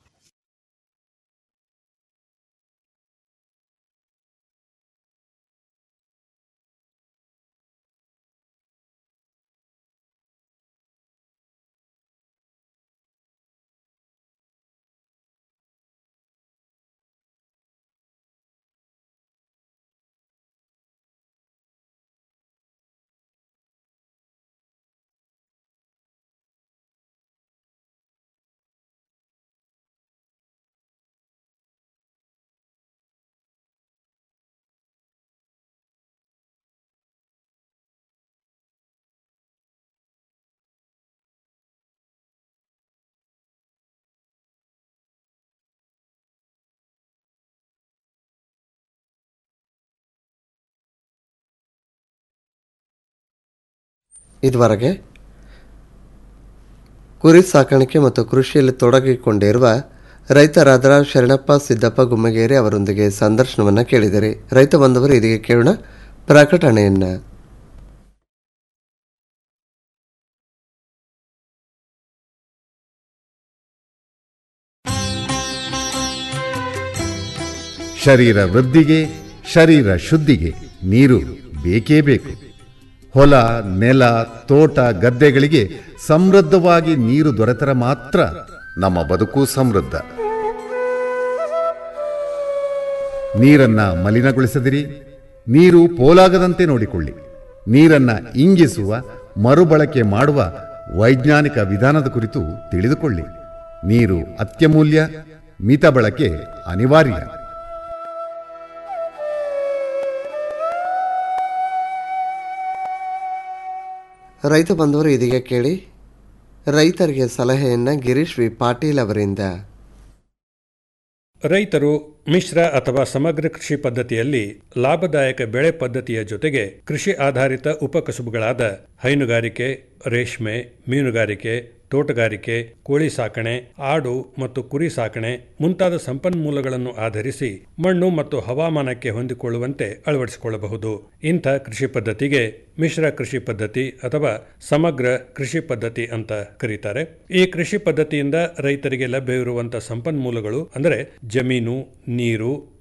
ಇದುವರೆಗೆ ಕುರಿ ಸಾಕಾಣಿಕೆ ಮತ್ತು ಕೃಷಿಯಲ್ಲಿ ತೊಡಗಿಕೊಂಡಿರುವ ರೈತರಾದ ಶರಣಪ್ಪ ಸಿದ್ದಪ್ಪ ಗುಮ್ಮಗೇರಿ ಅವರೊಂದಿಗೆ ಸಂದರ್ಶನವನ್ನು ಕೇಳಿದರೆ ರೈತ ಬಂದವರು ಇದೀಗ ಕೇಳೋಣ ಪ್ರಕಟಣೆಯನ್ನು ಶರೀರ ವೃದ್ಧಿಗೆ ಶರೀರ ಶುದ್ಧಿಗೆ ನೀರು ಬೇಕೇ ಬೇಕು ಹೊಲ ನೆಲ ತೋಟ ಗದ್ದೆಗಳಿಗೆ ಸಮೃದ್ಧವಾಗಿ ನೀರು ದೊರೆತರೆ ಮಾತ್ರ ನಮ್ಮ ಬದುಕು ಸಮೃದ್ಧ ನೀರನ್ನ ಮಲಿನಗೊಳಿಸದಿರಿ ನೀರು ಪೋಲಾಗದಂತೆ ನೋಡಿಕೊಳ್ಳಿ ನೀರನ್ನ ಇಂಗಿಸುವ ಮರುಬಳಕೆ ಮಾಡುವ ವೈಜ್ಞಾನಿಕ ವಿಧಾನದ ಕುರಿತು ತಿಳಿದುಕೊಳ್ಳಿ ನೀರು ಅತ್ಯಮೂಲ್ಯ ಮಿತ ಬಳಕೆ ಅನಿವಾರ್ಯ ರೈತ ಬಂದವರು ಇದೀಗ ಕೇಳಿ ರೈತರಿಗೆ ಸಲಹೆಯನ್ನು ಗಿರೀಶ್ ವಿ ಪಾಟೀಲ್ ಅವರಿಂದ ರೈತರು ಮಿಶ್ರ ಅಥವಾ ಸಮಗ್ರ ಕೃಷಿ ಪದ್ಧತಿಯಲ್ಲಿ ಲಾಭದಾಯಕ ಬೆಳೆ ಪದ್ಧತಿಯ ಜೊತೆಗೆ ಕೃಷಿ ಆಧಾರಿತ ಉಪಕಸುಬುಗಳಾದ ಹೈನುಗಾರಿಕೆ ರೇಷ್ಮೆ ಮೀನುಗಾರಿಕೆ ತೋಟಗಾರಿಕೆ ಕೋಳಿ ಸಾಕಣೆ ಆಡು ಮತ್ತು ಕುರಿ ಸಾಕಣೆ ಮುಂತಾದ ಸಂಪನ್ಮೂಲಗಳನ್ನು ಆಧರಿಸಿ ಮಣ್ಣು ಮತ್ತು ಹವಾಮಾನಕ್ಕೆ ಹೊಂದಿಕೊಳ್ಳುವಂತೆ ಅಳವಡಿಸಿಕೊಳ್ಳಬಹುದು ಇಂಥ ಕೃಷಿ ಪದ್ಧತಿಗೆ ಮಿಶ್ರ ಕೃಷಿ ಪದ್ಧತಿ ಅಥವಾ ಸಮಗ್ರ ಕೃಷಿ ಪದ್ಧತಿ ಅಂತ ಕರೀತಾರೆ ಈ ಕೃಷಿ ಪದ್ಧತಿಯಿಂದ ರೈತರಿಗೆ ಲಭ್ಯವಿರುವಂತಹ ಸಂಪನ್ಮೂಲಗಳು ಅಂದರೆ ಜಮೀನು ನೀರು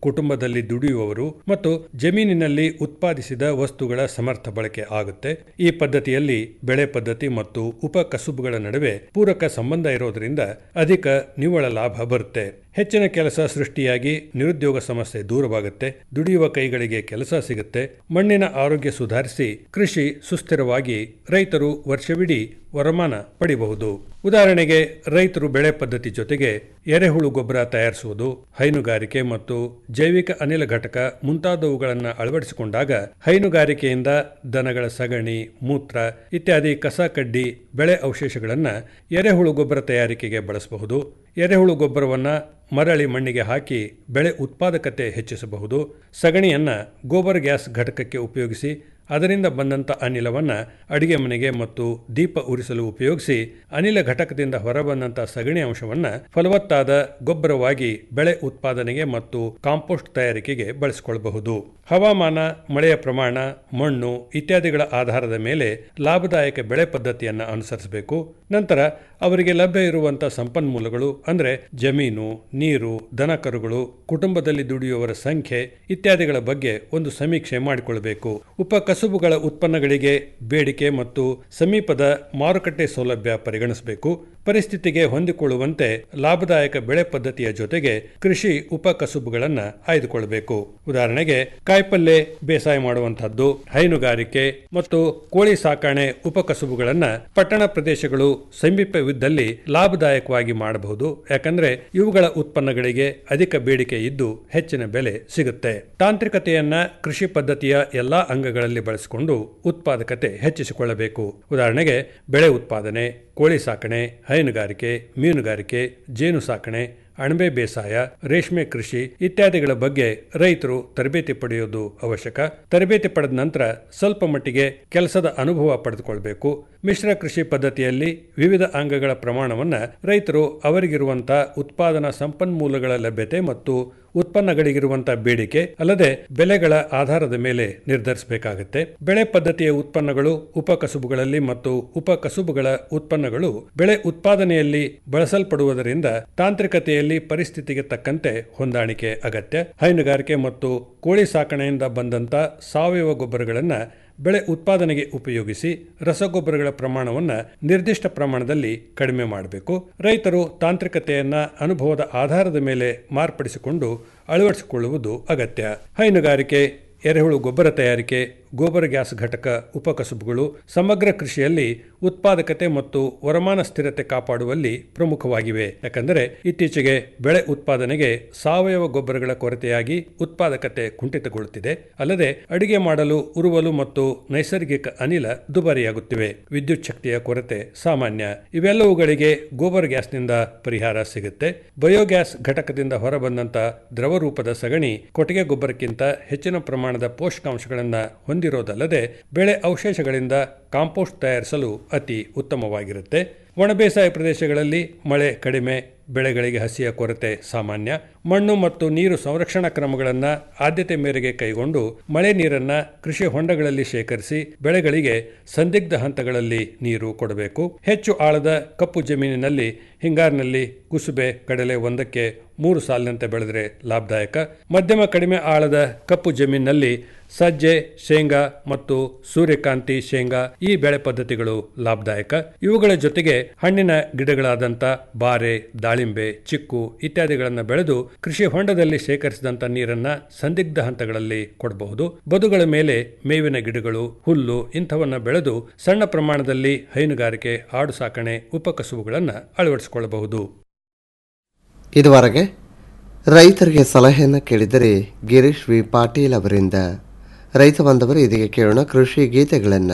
ಕುಟುಂಬದಲ್ಲಿ ದುಡಿಯುವವರು ಮತ್ತು ಜಮೀನಿನಲ್ಲಿ ಉತ್ಪಾದಿಸಿದ ವಸ್ತುಗಳ ಸಮರ್ಥ ಬಳಕೆ ಆಗುತ್ತೆ ಈ ಪದ್ಧತಿಯಲ್ಲಿ ಬೆಳೆ ಪದ್ಧತಿ ಮತ್ತು ಉಪ ಕಸುಬುಗಳ ನಡುವೆ ಪೂರಕ ಸಂಬಂಧ ಇರೋದರಿಂದ ಅಧಿಕ ನಿವ್ವಳ ಲಾಭ ಬರುತ್ತೆ ಹೆಚ್ಚಿನ ಕೆಲಸ ಸೃಷ್ಟಿಯಾಗಿ ನಿರುದ್ಯೋಗ ಸಮಸ್ಯೆ ದೂರವಾಗುತ್ತೆ ದುಡಿಯುವ ಕೈಗಳಿಗೆ ಕೆಲಸ ಸಿಗುತ್ತೆ ಮಣ್ಣಿನ ಆರೋಗ್ಯ ಸುಧಾರಿಸಿ ಕೃಷಿ ಸುಸ್ಥಿರವಾಗಿ ರೈತರು ವರ್ಷವಿಡೀ ವರಮಾನ ಪಡಿಬಹುದು ಉದಾಹರಣೆಗೆ ರೈತರು ಬೆಳೆ ಪದ್ಧತಿ ಜೊತೆಗೆ ಎರೆಹುಳು ಗೊಬ್ಬರ ತಯಾರಿಸುವುದು ಹೈನುಗಾರಿಕೆ ಮತ್ತು ಜೈವಿಕ ಅನಿಲ ಘಟಕ ಮುಂತಾದವುಗಳನ್ನು ಅಳವಡಿಸಿಕೊಂಡಾಗ ಹೈನುಗಾರಿಕೆಯಿಂದ ದನಗಳ ಸಗಣಿ ಮೂತ್ರ ಇತ್ಯಾದಿ ಕಸ ಕಡ್ಡಿ ಬೆಳೆ ಅವಶೇಷಗಳನ್ನು ಎರೆಹುಳು ಗೊಬ್ಬರ ತಯಾರಿಕೆಗೆ ಬಳಸಬಹುದು ಎರೆಹುಳು ಗೊಬ್ಬರವನ್ನು ಮರಳಿ ಮಣ್ಣಿಗೆ ಹಾಕಿ ಬೆಳೆ ಉತ್ಪಾದಕತೆ ಹೆಚ್ಚಿಸಬಹುದು ಸಗಣಿಯನ್ನು ಗೋಬರ್ ಗ್ಯಾಸ್ ಘಟಕಕ್ಕೆ ಉಪಯೋಗಿಸಿ ಅದರಿಂದ ಬಂದಂಥ ಅನಿಲವನ್ನು ಅಡಿಗೆ ಮನೆಗೆ ಮತ್ತು ದೀಪ ಉರಿಸಲು ಉಪಯೋಗಿಸಿ ಅನಿಲ ಘಟಕದಿಂದ ಹೊರಬಂದಂಥ ಸಗಣಿ ಅಂಶವನ್ನು ಫಲವತ್ತಾದ ಗೊಬ್ಬರವಾಗಿ ಬೆಳೆ ಉತ್ಪಾದನೆಗೆ ಮತ್ತು ಕಾಂಪೋಸ್ಟ್ ತಯಾರಿಕೆಗೆ ಬಳಸಿಕೊಳ್ಳಬಹುದು ಹವಾಮಾನ ಮಳೆಯ ಪ್ರಮಾಣ ಮಣ್ಣು ಇತ್ಯಾದಿಗಳ ಆಧಾರದ ಮೇಲೆ ಲಾಭದಾಯಕ ಬೆಳೆ ಪದ್ಧತಿಯನ್ನು ಅನುಸರಿಸಬೇಕು ನಂತರ ಅವರಿಗೆ ಲಭ್ಯ ಇರುವಂಥ ಸಂಪನ್ಮೂಲಗಳು ಅಂದರೆ ಜಮೀನು ನೀರು ದನಕರುಗಳು ಕುಟುಂಬದಲ್ಲಿ ದುಡಿಯುವವರ ಸಂಖ್ಯೆ ಇತ್ಯಾದಿಗಳ ಬಗ್ಗೆ ಒಂದು ಸಮೀಕ್ಷೆ ಮಾಡಿಕೊಳ್ಳಬೇಕು ಉಪ ಕಸುಬುಗಳ ಉತ್ಪನ್ನಗಳಿಗೆ ಬೇಡಿಕೆ ಮತ್ತು ಸಮೀಪದ ಮಾರುಕಟ್ಟೆ ಸೌಲಭ್ಯ ಪರಿಗಣಿಸಬೇಕು ಪರಿಸ್ಥಿತಿಗೆ ಹೊಂದಿಕೊಳ್ಳುವಂತೆ ಲಾಭದಾಯಕ ಬೆಳೆ ಪದ್ಧತಿಯ ಜೊತೆಗೆ ಕೃಷಿ ಉಪ ಕಸುಬುಗಳನ್ನು ಆಯ್ದುಕೊಳ್ಳಬೇಕು ಉದಾಹರಣೆಗೆ ಕಾಯಿಪಲ್ಯ ಬೇಸಾಯ ಮಾಡುವಂತಹದ್ದು ಹೈನುಗಾರಿಕೆ ಮತ್ತು ಕೋಳಿ ಸಾಕಣೆ ಉಪ ಕಸುಬುಗಳನ್ನು ಪಟ್ಟಣ ಪ್ರದೇಶಗಳು ಸಮೀಪವಿದ್ದಲ್ಲಿ ಲಾಭದಾಯಕವಾಗಿ ಮಾಡಬಹುದು ಯಾಕಂದ್ರೆ ಇವುಗಳ ಉತ್ಪನ್ನಗಳಿಗೆ ಅಧಿಕ ಬೇಡಿಕೆ ಇದ್ದು ಹೆಚ್ಚಿನ ಬೆಲೆ ಸಿಗುತ್ತೆ ತಾಂತ್ರಿಕತೆಯನ್ನ ಕೃಷಿ ಪದ್ಧತಿಯ ಎಲ್ಲಾ ಅಂಗಗಳಲ್ಲಿ ಬಳಸಿಕೊಂಡು ಉತ್ಪಾದಕತೆ ಹೆಚ್ಚಿಸಿಕೊಳ್ಳಬೇಕು ಉದಾಹರಣೆಗೆ ಬೆಳೆ ಉತ್ಪಾದನೆ ಕೋಳಿ ಸಾಕಣೆ ಹೈನುಗಾರಿಕೆ ಮೀನುಗಾರಿಕೆ ಜೇನು ಸಾಕಣೆ ಅಣಬೆ ಬೇಸಾಯ ರೇಷ್ಮೆ ಕೃಷಿ ಇತ್ಯಾದಿಗಳ ಬಗ್ಗೆ ರೈತರು ತರಬೇತಿ ಪಡೆಯೋದು ಅವಶ್ಯಕ ತರಬೇತಿ ಪಡೆದ ನಂತರ ಸ್ವಲ್ಪ ಮಟ್ಟಿಗೆ ಕೆಲಸದ ಅನುಭವ ಪಡೆದುಕೊಳ್ಬೇಕು ಮಿಶ್ರ ಕೃಷಿ ಪದ್ಧತಿಯಲ್ಲಿ ವಿವಿಧ ಅಂಗಗಳ ಪ್ರಮಾಣವನ್ನು ರೈತರು ಅವರಿಗಿರುವಂತಹ ಉತ್ಪಾದನಾ ಸಂಪನ್ಮೂಲಗಳ ಲಭ್ಯತೆ ಮತ್ತು ಉತ್ಪನ್ನಗಳಿಗಿರುವಂತಹ ಬೇಡಿಕೆ ಅಲ್ಲದೆ ಬೆಲೆಗಳ ಆಧಾರದ ಮೇಲೆ ನಿರ್ಧರಿಸಬೇಕಾಗುತ್ತೆ ಬೆಳೆ ಪದ್ಧತಿಯ ಉತ್ಪನ್ನಗಳು ಉಪಕಸುಬುಗಳಲ್ಲಿ ಮತ್ತು ಉಪಕಸುಬುಗಳ ಉತ್ಪನ್ನಗಳು ಬೆಳೆ ಉತ್ಪಾದನೆಯಲ್ಲಿ ಬಳಸಲ್ಪಡುವುದರಿಂದ ತಾಂತ್ರಿಕತೆಯಲ್ಲಿ ಪರಿಸ್ಥಿತಿಗೆ ತಕ್ಕಂತೆ ಹೊಂದಾಣಿಕೆ ಅಗತ್ಯ ಹೈನುಗಾರಿಕೆ ಮತ್ತು ಕೋಳಿ ಸಾಕಣೆಯಿಂದ ಬಂದಂತ ಸಾವಯವ ಗೊಬ್ಬರಗಳನ್ನು ಬೆಳೆ ಉತ್ಪಾದನೆಗೆ ಉಪಯೋಗಿಸಿ ರಸಗೊಬ್ಬರಗಳ ಪ್ರಮಾಣವನ್ನು ನಿರ್ದಿಷ್ಟ ಪ್ರಮಾಣದಲ್ಲಿ ಕಡಿಮೆ ಮಾಡಬೇಕು ರೈತರು ತಾಂತ್ರಿಕತೆಯನ್ನ ಅನುಭವದ ಆಧಾರದ ಮೇಲೆ ಮಾರ್ಪಡಿಸಿಕೊಂಡು ಅಳವಡಿಸಿಕೊಳ್ಳುವುದು ಅಗತ್ಯ ಹೈನುಗಾರಿಕೆ ಎರೆಹುಳು ಗೊಬ್ಬರ ತಯಾರಿಕೆ ಗೋಬರ್ ಗ್ಯಾಸ್ ಘಟಕ ಉಪಕಸುಬುಗಳು ಸಮಗ್ರ ಕೃಷಿಯಲ್ಲಿ ಉತ್ಪಾದಕತೆ ಮತ್ತು ವರಮಾನ ಸ್ಥಿರತೆ ಕಾಪಾಡುವಲ್ಲಿ ಪ್ರಮುಖವಾಗಿವೆ ಯಾಕಂದರೆ ಇತ್ತೀಚೆಗೆ ಬೆಳೆ ಉತ್ಪಾದನೆಗೆ ಸಾವಯವ ಗೊಬ್ಬರಗಳ ಕೊರತೆಯಾಗಿ ಉತ್ಪಾದಕತೆ ಕುಂಠಿತಗೊಳ್ಳುತ್ತಿದೆ ಅಲ್ಲದೆ ಅಡಿಗೆ ಮಾಡಲು ಉರುವಲು ಮತ್ತು ನೈಸರ್ಗಿಕ ಅನಿಲ ದುಬಾರಿಯಾಗುತ್ತಿವೆ ವಿದ್ಯುತ್ ಶಕ್ತಿಯ ಕೊರತೆ ಸಾಮಾನ್ಯ ಇವೆಲ್ಲವುಗಳಿಗೆ ಗೋಬರ್ ಗ್ಯಾಸ್ನಿಂದ ಪರಿಹಾರ ಸಿಗುತ್ತೆ ಬಯೋಗ್ಯಾಸ್ ಘಟಕದಿಂದ ಹೊರಬಂದಂತ ದ್ರವ ರೂಪದ ಸಗಣಿ ಕೊಟ್ಟಿಗೆ ಗೊಬ್ಬರಕ್ಕಿಂತ ಹೆಚ್ಚಿನ ಪ್ರಮಾಣದ ಪೋಷಕಾಂಶಗಳನ್ನು ಹೊಂದಿರೋದಲ್ಲದೆ ಬೆಳೆ ಅವಶೇಷಗಳಿಂದ ಕಾಂಪೋಸ್ಟ್ ತಯಾರಿಸಲು ಅತಿ ಉತ್ತಮವಾಗಿರುತ್ತೆ ಒಣ ಬೇಸಾಯ ಪ್ರದೇಶಗಳಲ್ಲಿ ಮಳೆ ಕಡಿಮೆ ಬೆಳೆಗಳಿಗೆ ಹಸಿಯ ಕೊರತೆ ಸಾಮಾನ್ಯ ಮಣ್ಣು ಮತ್ತು ನೀರು ಸಂರಕ್ಷಣಾ ಕ್ರಮಗಳನ್ನು ಆದ್ಯತೆ ಮೇರೆಗೆ ಕೈಗೊಂಡು ಮಳೆ ನೀರನ್ನು ಕೃಷಿ ಹೊಂಡಗಳಲ್ಲಿ ಶೇಖರಿಸಿ ಬೆಳೆಗಳಿಗೆ ಸಂದಿಗ್ಧ ಹಂತಗಳಲ್ಲಿ ನೀರು ಕೊಡಬೇಕು ಹೆಚ್ಚು ಆಳದ ಕಪ್ಪು ಜಮೀನಿನಲ್ಲಿ ಹಿಂಗಾರಿನಲ್ಲಿ ಕುಸುಬೆ ಕಡಲೆ ಒಂದಕ್ಕೆ ಮೂರು ಸಾಲಿನಂತೆ ಬೆಳೆದರೆ ಲಾಭದಾಯಕ ಮಧ್ಯಮ ಕಡಿಮೆ ಆಳದ ಕಪ್ಪು ಜಮೀನಿನಲ್ಲಿ ಸಜ್ಜೆ ಶೇಂಗಾ ಮತ್ತು ಸೂರ್ಯಕಾಂತಿ ಶೇಂಗಾ ಈ ಬೆಳೆ ಪದ್ಧತಿಗಳು ಲಾಭದಾಯಕ ಇವುಗಳ ಜೊತೆಗೆ ಹಣ್ಣಿನ ಗಿಡಗಳಾದಂಥ ಬಾರೆ ದಾಳಿಂಬೆ ಚಿಕ್ಕು ಇತ್ಯಾದಿಗಳನ್ನು ಬೆಳೆದು ಕೃಷಿ ಹೊಂಡದಲ್ಲಿ ಶೇಖರಿಸಿದಂಥ ನೀರನ್ನ ಸಂದಿಗ್ಧ ಹಂತಗಳಲ್ಲಿ ಕೊಡಬಹುದು ಬದುಗಳ ಮೇಲೆ ಮೇವಿನ ಗಿಡಗಳು ಹುಲ್ಲು ಇಂಥವನ್ನ ಬೆಳೆದು ಸಣ್ಣ ಪ್ರಮಾಣದಲ್ಲಿ ಹೈನುಗಾರಿಕೆ ಆಡು ಸಾಕಣೆ ಉಪಕಸುಬುಗಳನ್ನು ಅಳವಡಿಸಿಕೊಳ್ಳಬಹುದು ಇದುವರೆಗೆ ರೈತರಿಗೆ ಸಲಹೆಯನ್ನು ಕೇಳಿದರೆ ಗಿರೀಶ್ ವಿ ಪಾಟೀಲ್ ಅವರಿಂದ ರೈತ ಬಾಂಧವರು ಇದೀಗ ಕೇಳೋಣ ಕೃಷಿ ಗೀತೆಗಳನ್ನು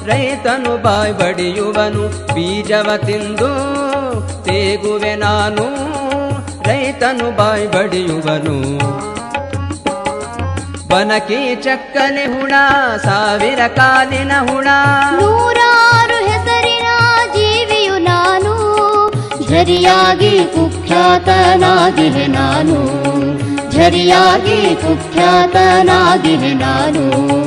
ರೈತನು ಬಾಯ್ ಬಡಿಯುವನು ಬೀಜವ ತಿಂದು ತೇಗುವೆ ನಾನು ರೈತನು ಬಾಯ್ ಬಡಿಯುವನು ಬನಕಿ ಚಕ್ಕನೆ ಹುಣ ಸಾವಿರ ಕಾಲಿನ ಹುಣ ನೂರಾರು ಹೆಸರಿನ ಜೀವಿಯು ನಾನು ಝರಿಯಾಗಿ ಕುಖ್ಯಾತನಾಗಿವೆ ನಾನು ಝರಿಯಾಗಿ ಕುಖ್ಯಾತನಾಗಿವೆ ನಾನು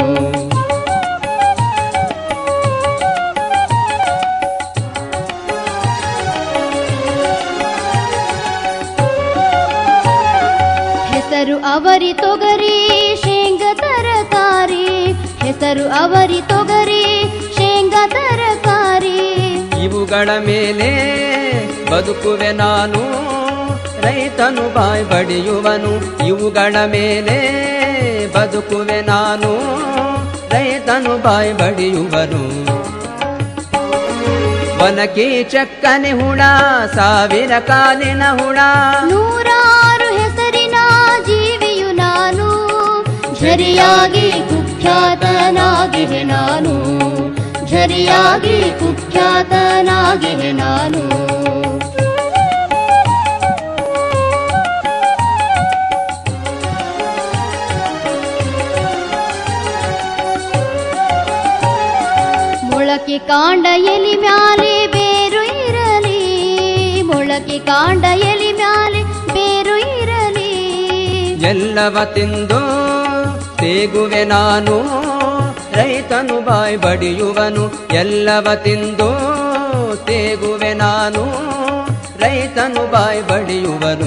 ಹೆಸರು ಅವರಿ ತೊಗರಿ ಶೇಂಗ ತರಕಾರಿ ಹೆಸರು ಅವರಿ ತೊಗರಿ ಶೇಂಗ ತರಕಾರಿ ಇವುಗಳ ಮೇಲೆ ಬದುಕುವೆ ನಾನು ರೈತನು ಬಾಯ್ ಬಡಿಯುವನು ಇವುಗಳ ಮೇಲೆ ಬದುಕುವೆ ನಾನು ರೈತನು ಬಾಯ್ ಬಡಿಯುವನು ವನಕಿ ಚಕ್ಕನೆ ಹುಣ ಸಾವಿರ ಕಾಲಿನ ಹುಣ ನೂರಾರು ಹೆಸರಿನ ಜೀವಿಯು ನಾನು ಝರಿಯಾಗಿ ಕುಖ್ಯಾತನಾಗಿವೆ ನಾನು ಝರಿಯಾಗಿ ಕುಖ್ಯಾತನಾಗಿವೆ ನಾನು ಮೊಳಕೆ ಕಾಂಡ ಎಲಿ ಮ್ಯಾಲೆ ಬೇರು ಇರಲಿ ಮೊಳಕೆ ಕಾಂಡ ಎಲಿ ಮ್ಯಾಲೆ ಬೇರು ಇರಲಿ ಎಲ್ಲವ ತಿಂದು ತೇಗುವೆ ನಾನು ರೈತನು ಬಾಯ್ ಬಡಿಯುವನು ಎಲ್ಲವ ತಿಂದು ತೇಗುವೆ ನಾನು ರೈತನು ಬಾಯ್ ಬಡಿಯುವನು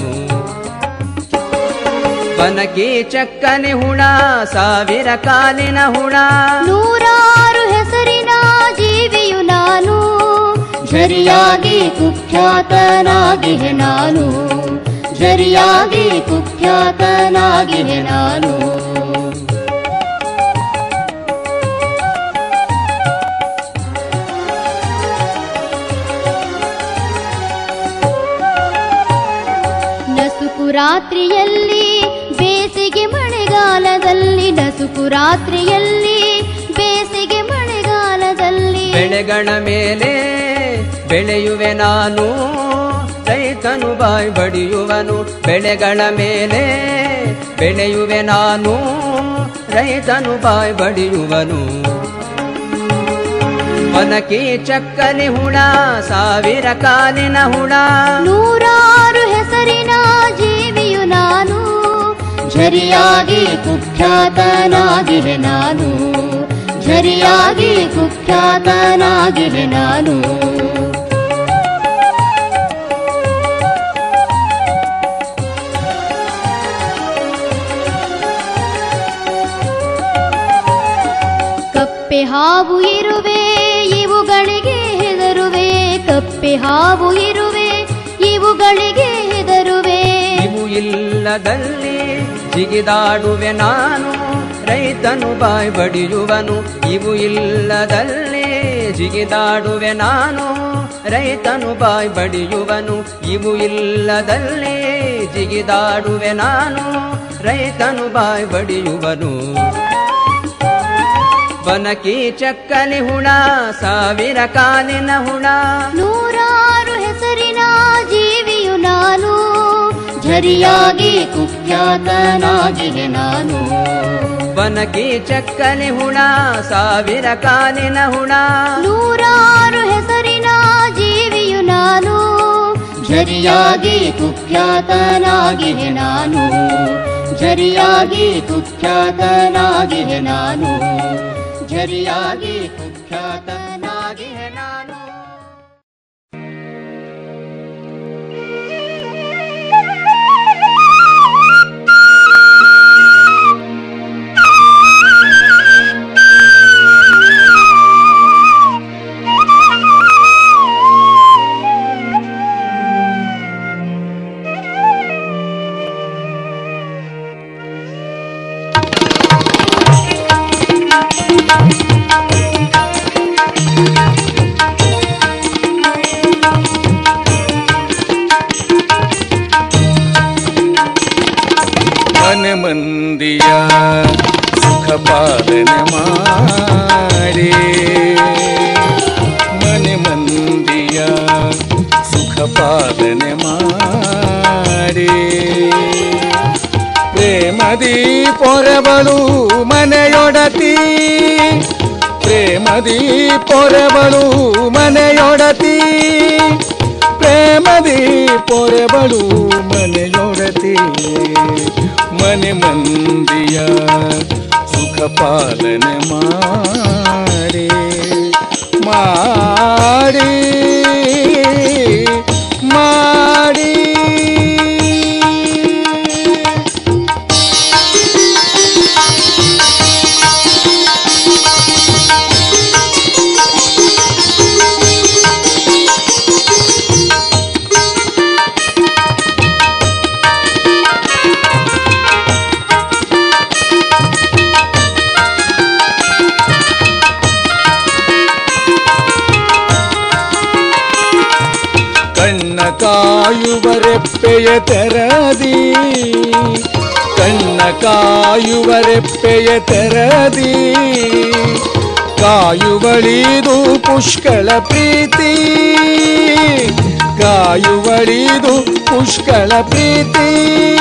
ಬನಕಿ ಚಕ್ಕನೆ ಹುಣ ಸಾವಿರ ಕಾಲಿನ ಹುಣ ನೂರಾರು ಹೆಸರಿನ ಜೀವಿಯು ನಾನು ಝರಿಯಾಗಿ ಕುಖ್ಯಾತನಾಗಿವೆ ನಾನು ಝರಿಯಾಗಿ ಕುಖ್ಯಾತನಾಗಿವೆ ನಾನು ನಸುಕು ರಾತ್ರಿಯಲ್ಲಿ ಬೇಸಿಗೆ ಮಳೆಗಾಲದಲ್ಲಿ ನಸುಕು ರಾತ್ರಿಯಲ್ಲಿ ಬೇಸಿಗೆ ಮಳೆಗಾಲದಲ್ಲಿ ಬೆಳೆಗಳ ಮೇಲೆ ಬೆಳೆಯುವೆ ನಾನು ರೈತನು ಬಾಯ್ ಬಡಿಯುವನು ಬೆಳೆಗಳ ಮೇಲೆ ಬೆಳೆಯುವೆ ನಾನು ರೈತನು ಬಾಯ್ ಬಡಿಯುವನು ವನಕಿ ಚಕ್ಕನೆ ಹುಣ ಸಾವಿರ ಕಾಲಿನ ಹುಣ ನೂರಾರು ಹೆಸರಿನ ಜೀವಿಯು ನಾನು ಝರಿಯಾಗಿ ಕುಖ್ಯಾತನಾಗಿವೆ ನಾನು ಝರಿಯಾಗಿ ಕುಖ್ಯಾತನಾಗಿವೆ ನಾನು ಕಪ್ಪೆ ಹಾವು ಇರುವೆ ಇವುಗಳಿಗೆ ಹೆದರುವೆ ಕಪ್ಪೆ ಹಾವು ಇರುವೆ ಇವುಗಳಿಗೆ ಹೆದರುವೆ ಇವು ಇಲ್ಲದಲ್ಲಿ ಜಿಗಿದಾಡುವೆ ನಾನು ರೈತನು ಬಾಯ್ ಬಡಿಯುವನು ಇವು ಇಲ್ಲದಲ್ಲಿ ಜಿಗಿದಾಡುವೆ ನಾನು ರೈತನು ಬಾಯ್ ಬಡಿಯುವನು ಇವು ಇಲ್ಲದಲ್ಲಿ ಜಿಗಿದಾಡುವೆ ನಾನು ರೈತನು ಬಾಯ್ ಬಡಿಯುವನು ಬನಕಿ ಚಕ್ಕಲಿ ಹುಣ ಸಾವಿರ ಕಾಲಿನ ಹುಣ ನೂರಾರು ಹೆಸರಿನ ಜೀವಿಯು ನಾನು ಝರಿಯಾಗಿ ಕುಖ್ಯಾತನಾಗಿವೆ ನಾನು ಬನಕಿ ಚಕ್ಕಲಿ ಹುಣ ಸಾವಿರ ಕಾಲಿನ ಹುಣ ನೂರಾರು ಹೆಸರಿನ ಜೀವಿಯು ನಾನು ಝರಿಯಾಗಿ ಕುಖ್ಯಾತನಾಗಿವೆ ನಾನು ಝರಿಯಾಗಿ ಕುಖ್ಯಾತನಾಗಿವೆ ನಾನು ಝರಿಯಾಗಿ ಕುಖ್ಯಾತನಾಗಿವೆ ನಾನು Thank you. ಪ್ರೇಮದಿ ಪೊರೆಬಳು ಮನೆಯೊಡತಿ ಪ್ರೇಮದಿ ಪೊರೆಬಳು ಮನೆಯೊಡತಿ ಪ್ರೇಮದಿ ಪೊರೆಬಳು ಮನೆಯೊಡತಿ ಮನೆ ಮಂದಿಯ ಸುಖ ಪಾಲನೆ ಮಾಡಿ ಮಾಡಿ ಮಾಡಿ ಕಣ್ಣ ಕಾಯುವ ರೆಪ್ಪೆಯ ತೆರದಿ ಕಣ್ಣ ಕಾಯುವ ರೆಪ್ಪೆಯ ತೆರದಿ ಕಾಯುವಳಿದು ಪುಷ್ಕಳ ಪ್ರೀತಿ ಕಾಯುವಳಿದು ಪುಷ್ಕಳ ಪ್ರೀತಿ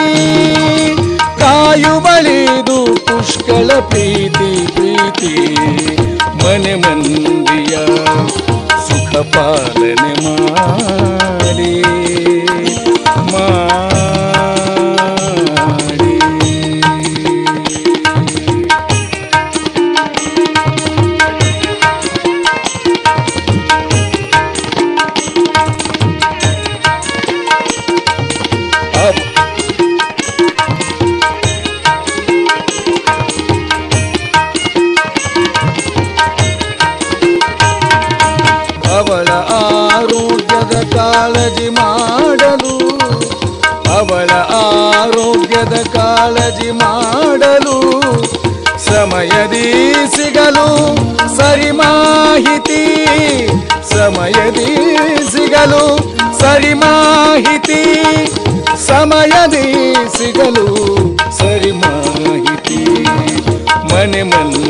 ಕಾಯುವಳಿದು ಪುಷ್ಕಳ ಪ್ರೀತಿ ಪ್ರೀತಿ ಮನೆ ಮಂದಿಯ ಸುಖ ಪಾಲನೆ ಮಾಡಿ ಮಾಡಿ ಅಪ್- ಅವಳ ಆರೋಗ್ಯದ ಕಾಳಜಿ ಮಾಡಲು ಅವಳ ಆರೋಗ್ಯದ ಕಾಳಜಿ ಮಾಡಲು ಸಮಯದಿ ಸಿಗಲು ಸರಿ ಮಾಹಿತಿ ಸಮಯದಿ ಸಿಗಲು ಸರಿ ಮಾಹಿತಿ ಸಮಯದಿ ಸಿಗಲು ಸರಿ ಮಾಹಿತಿ ಮನೆ ಮನ್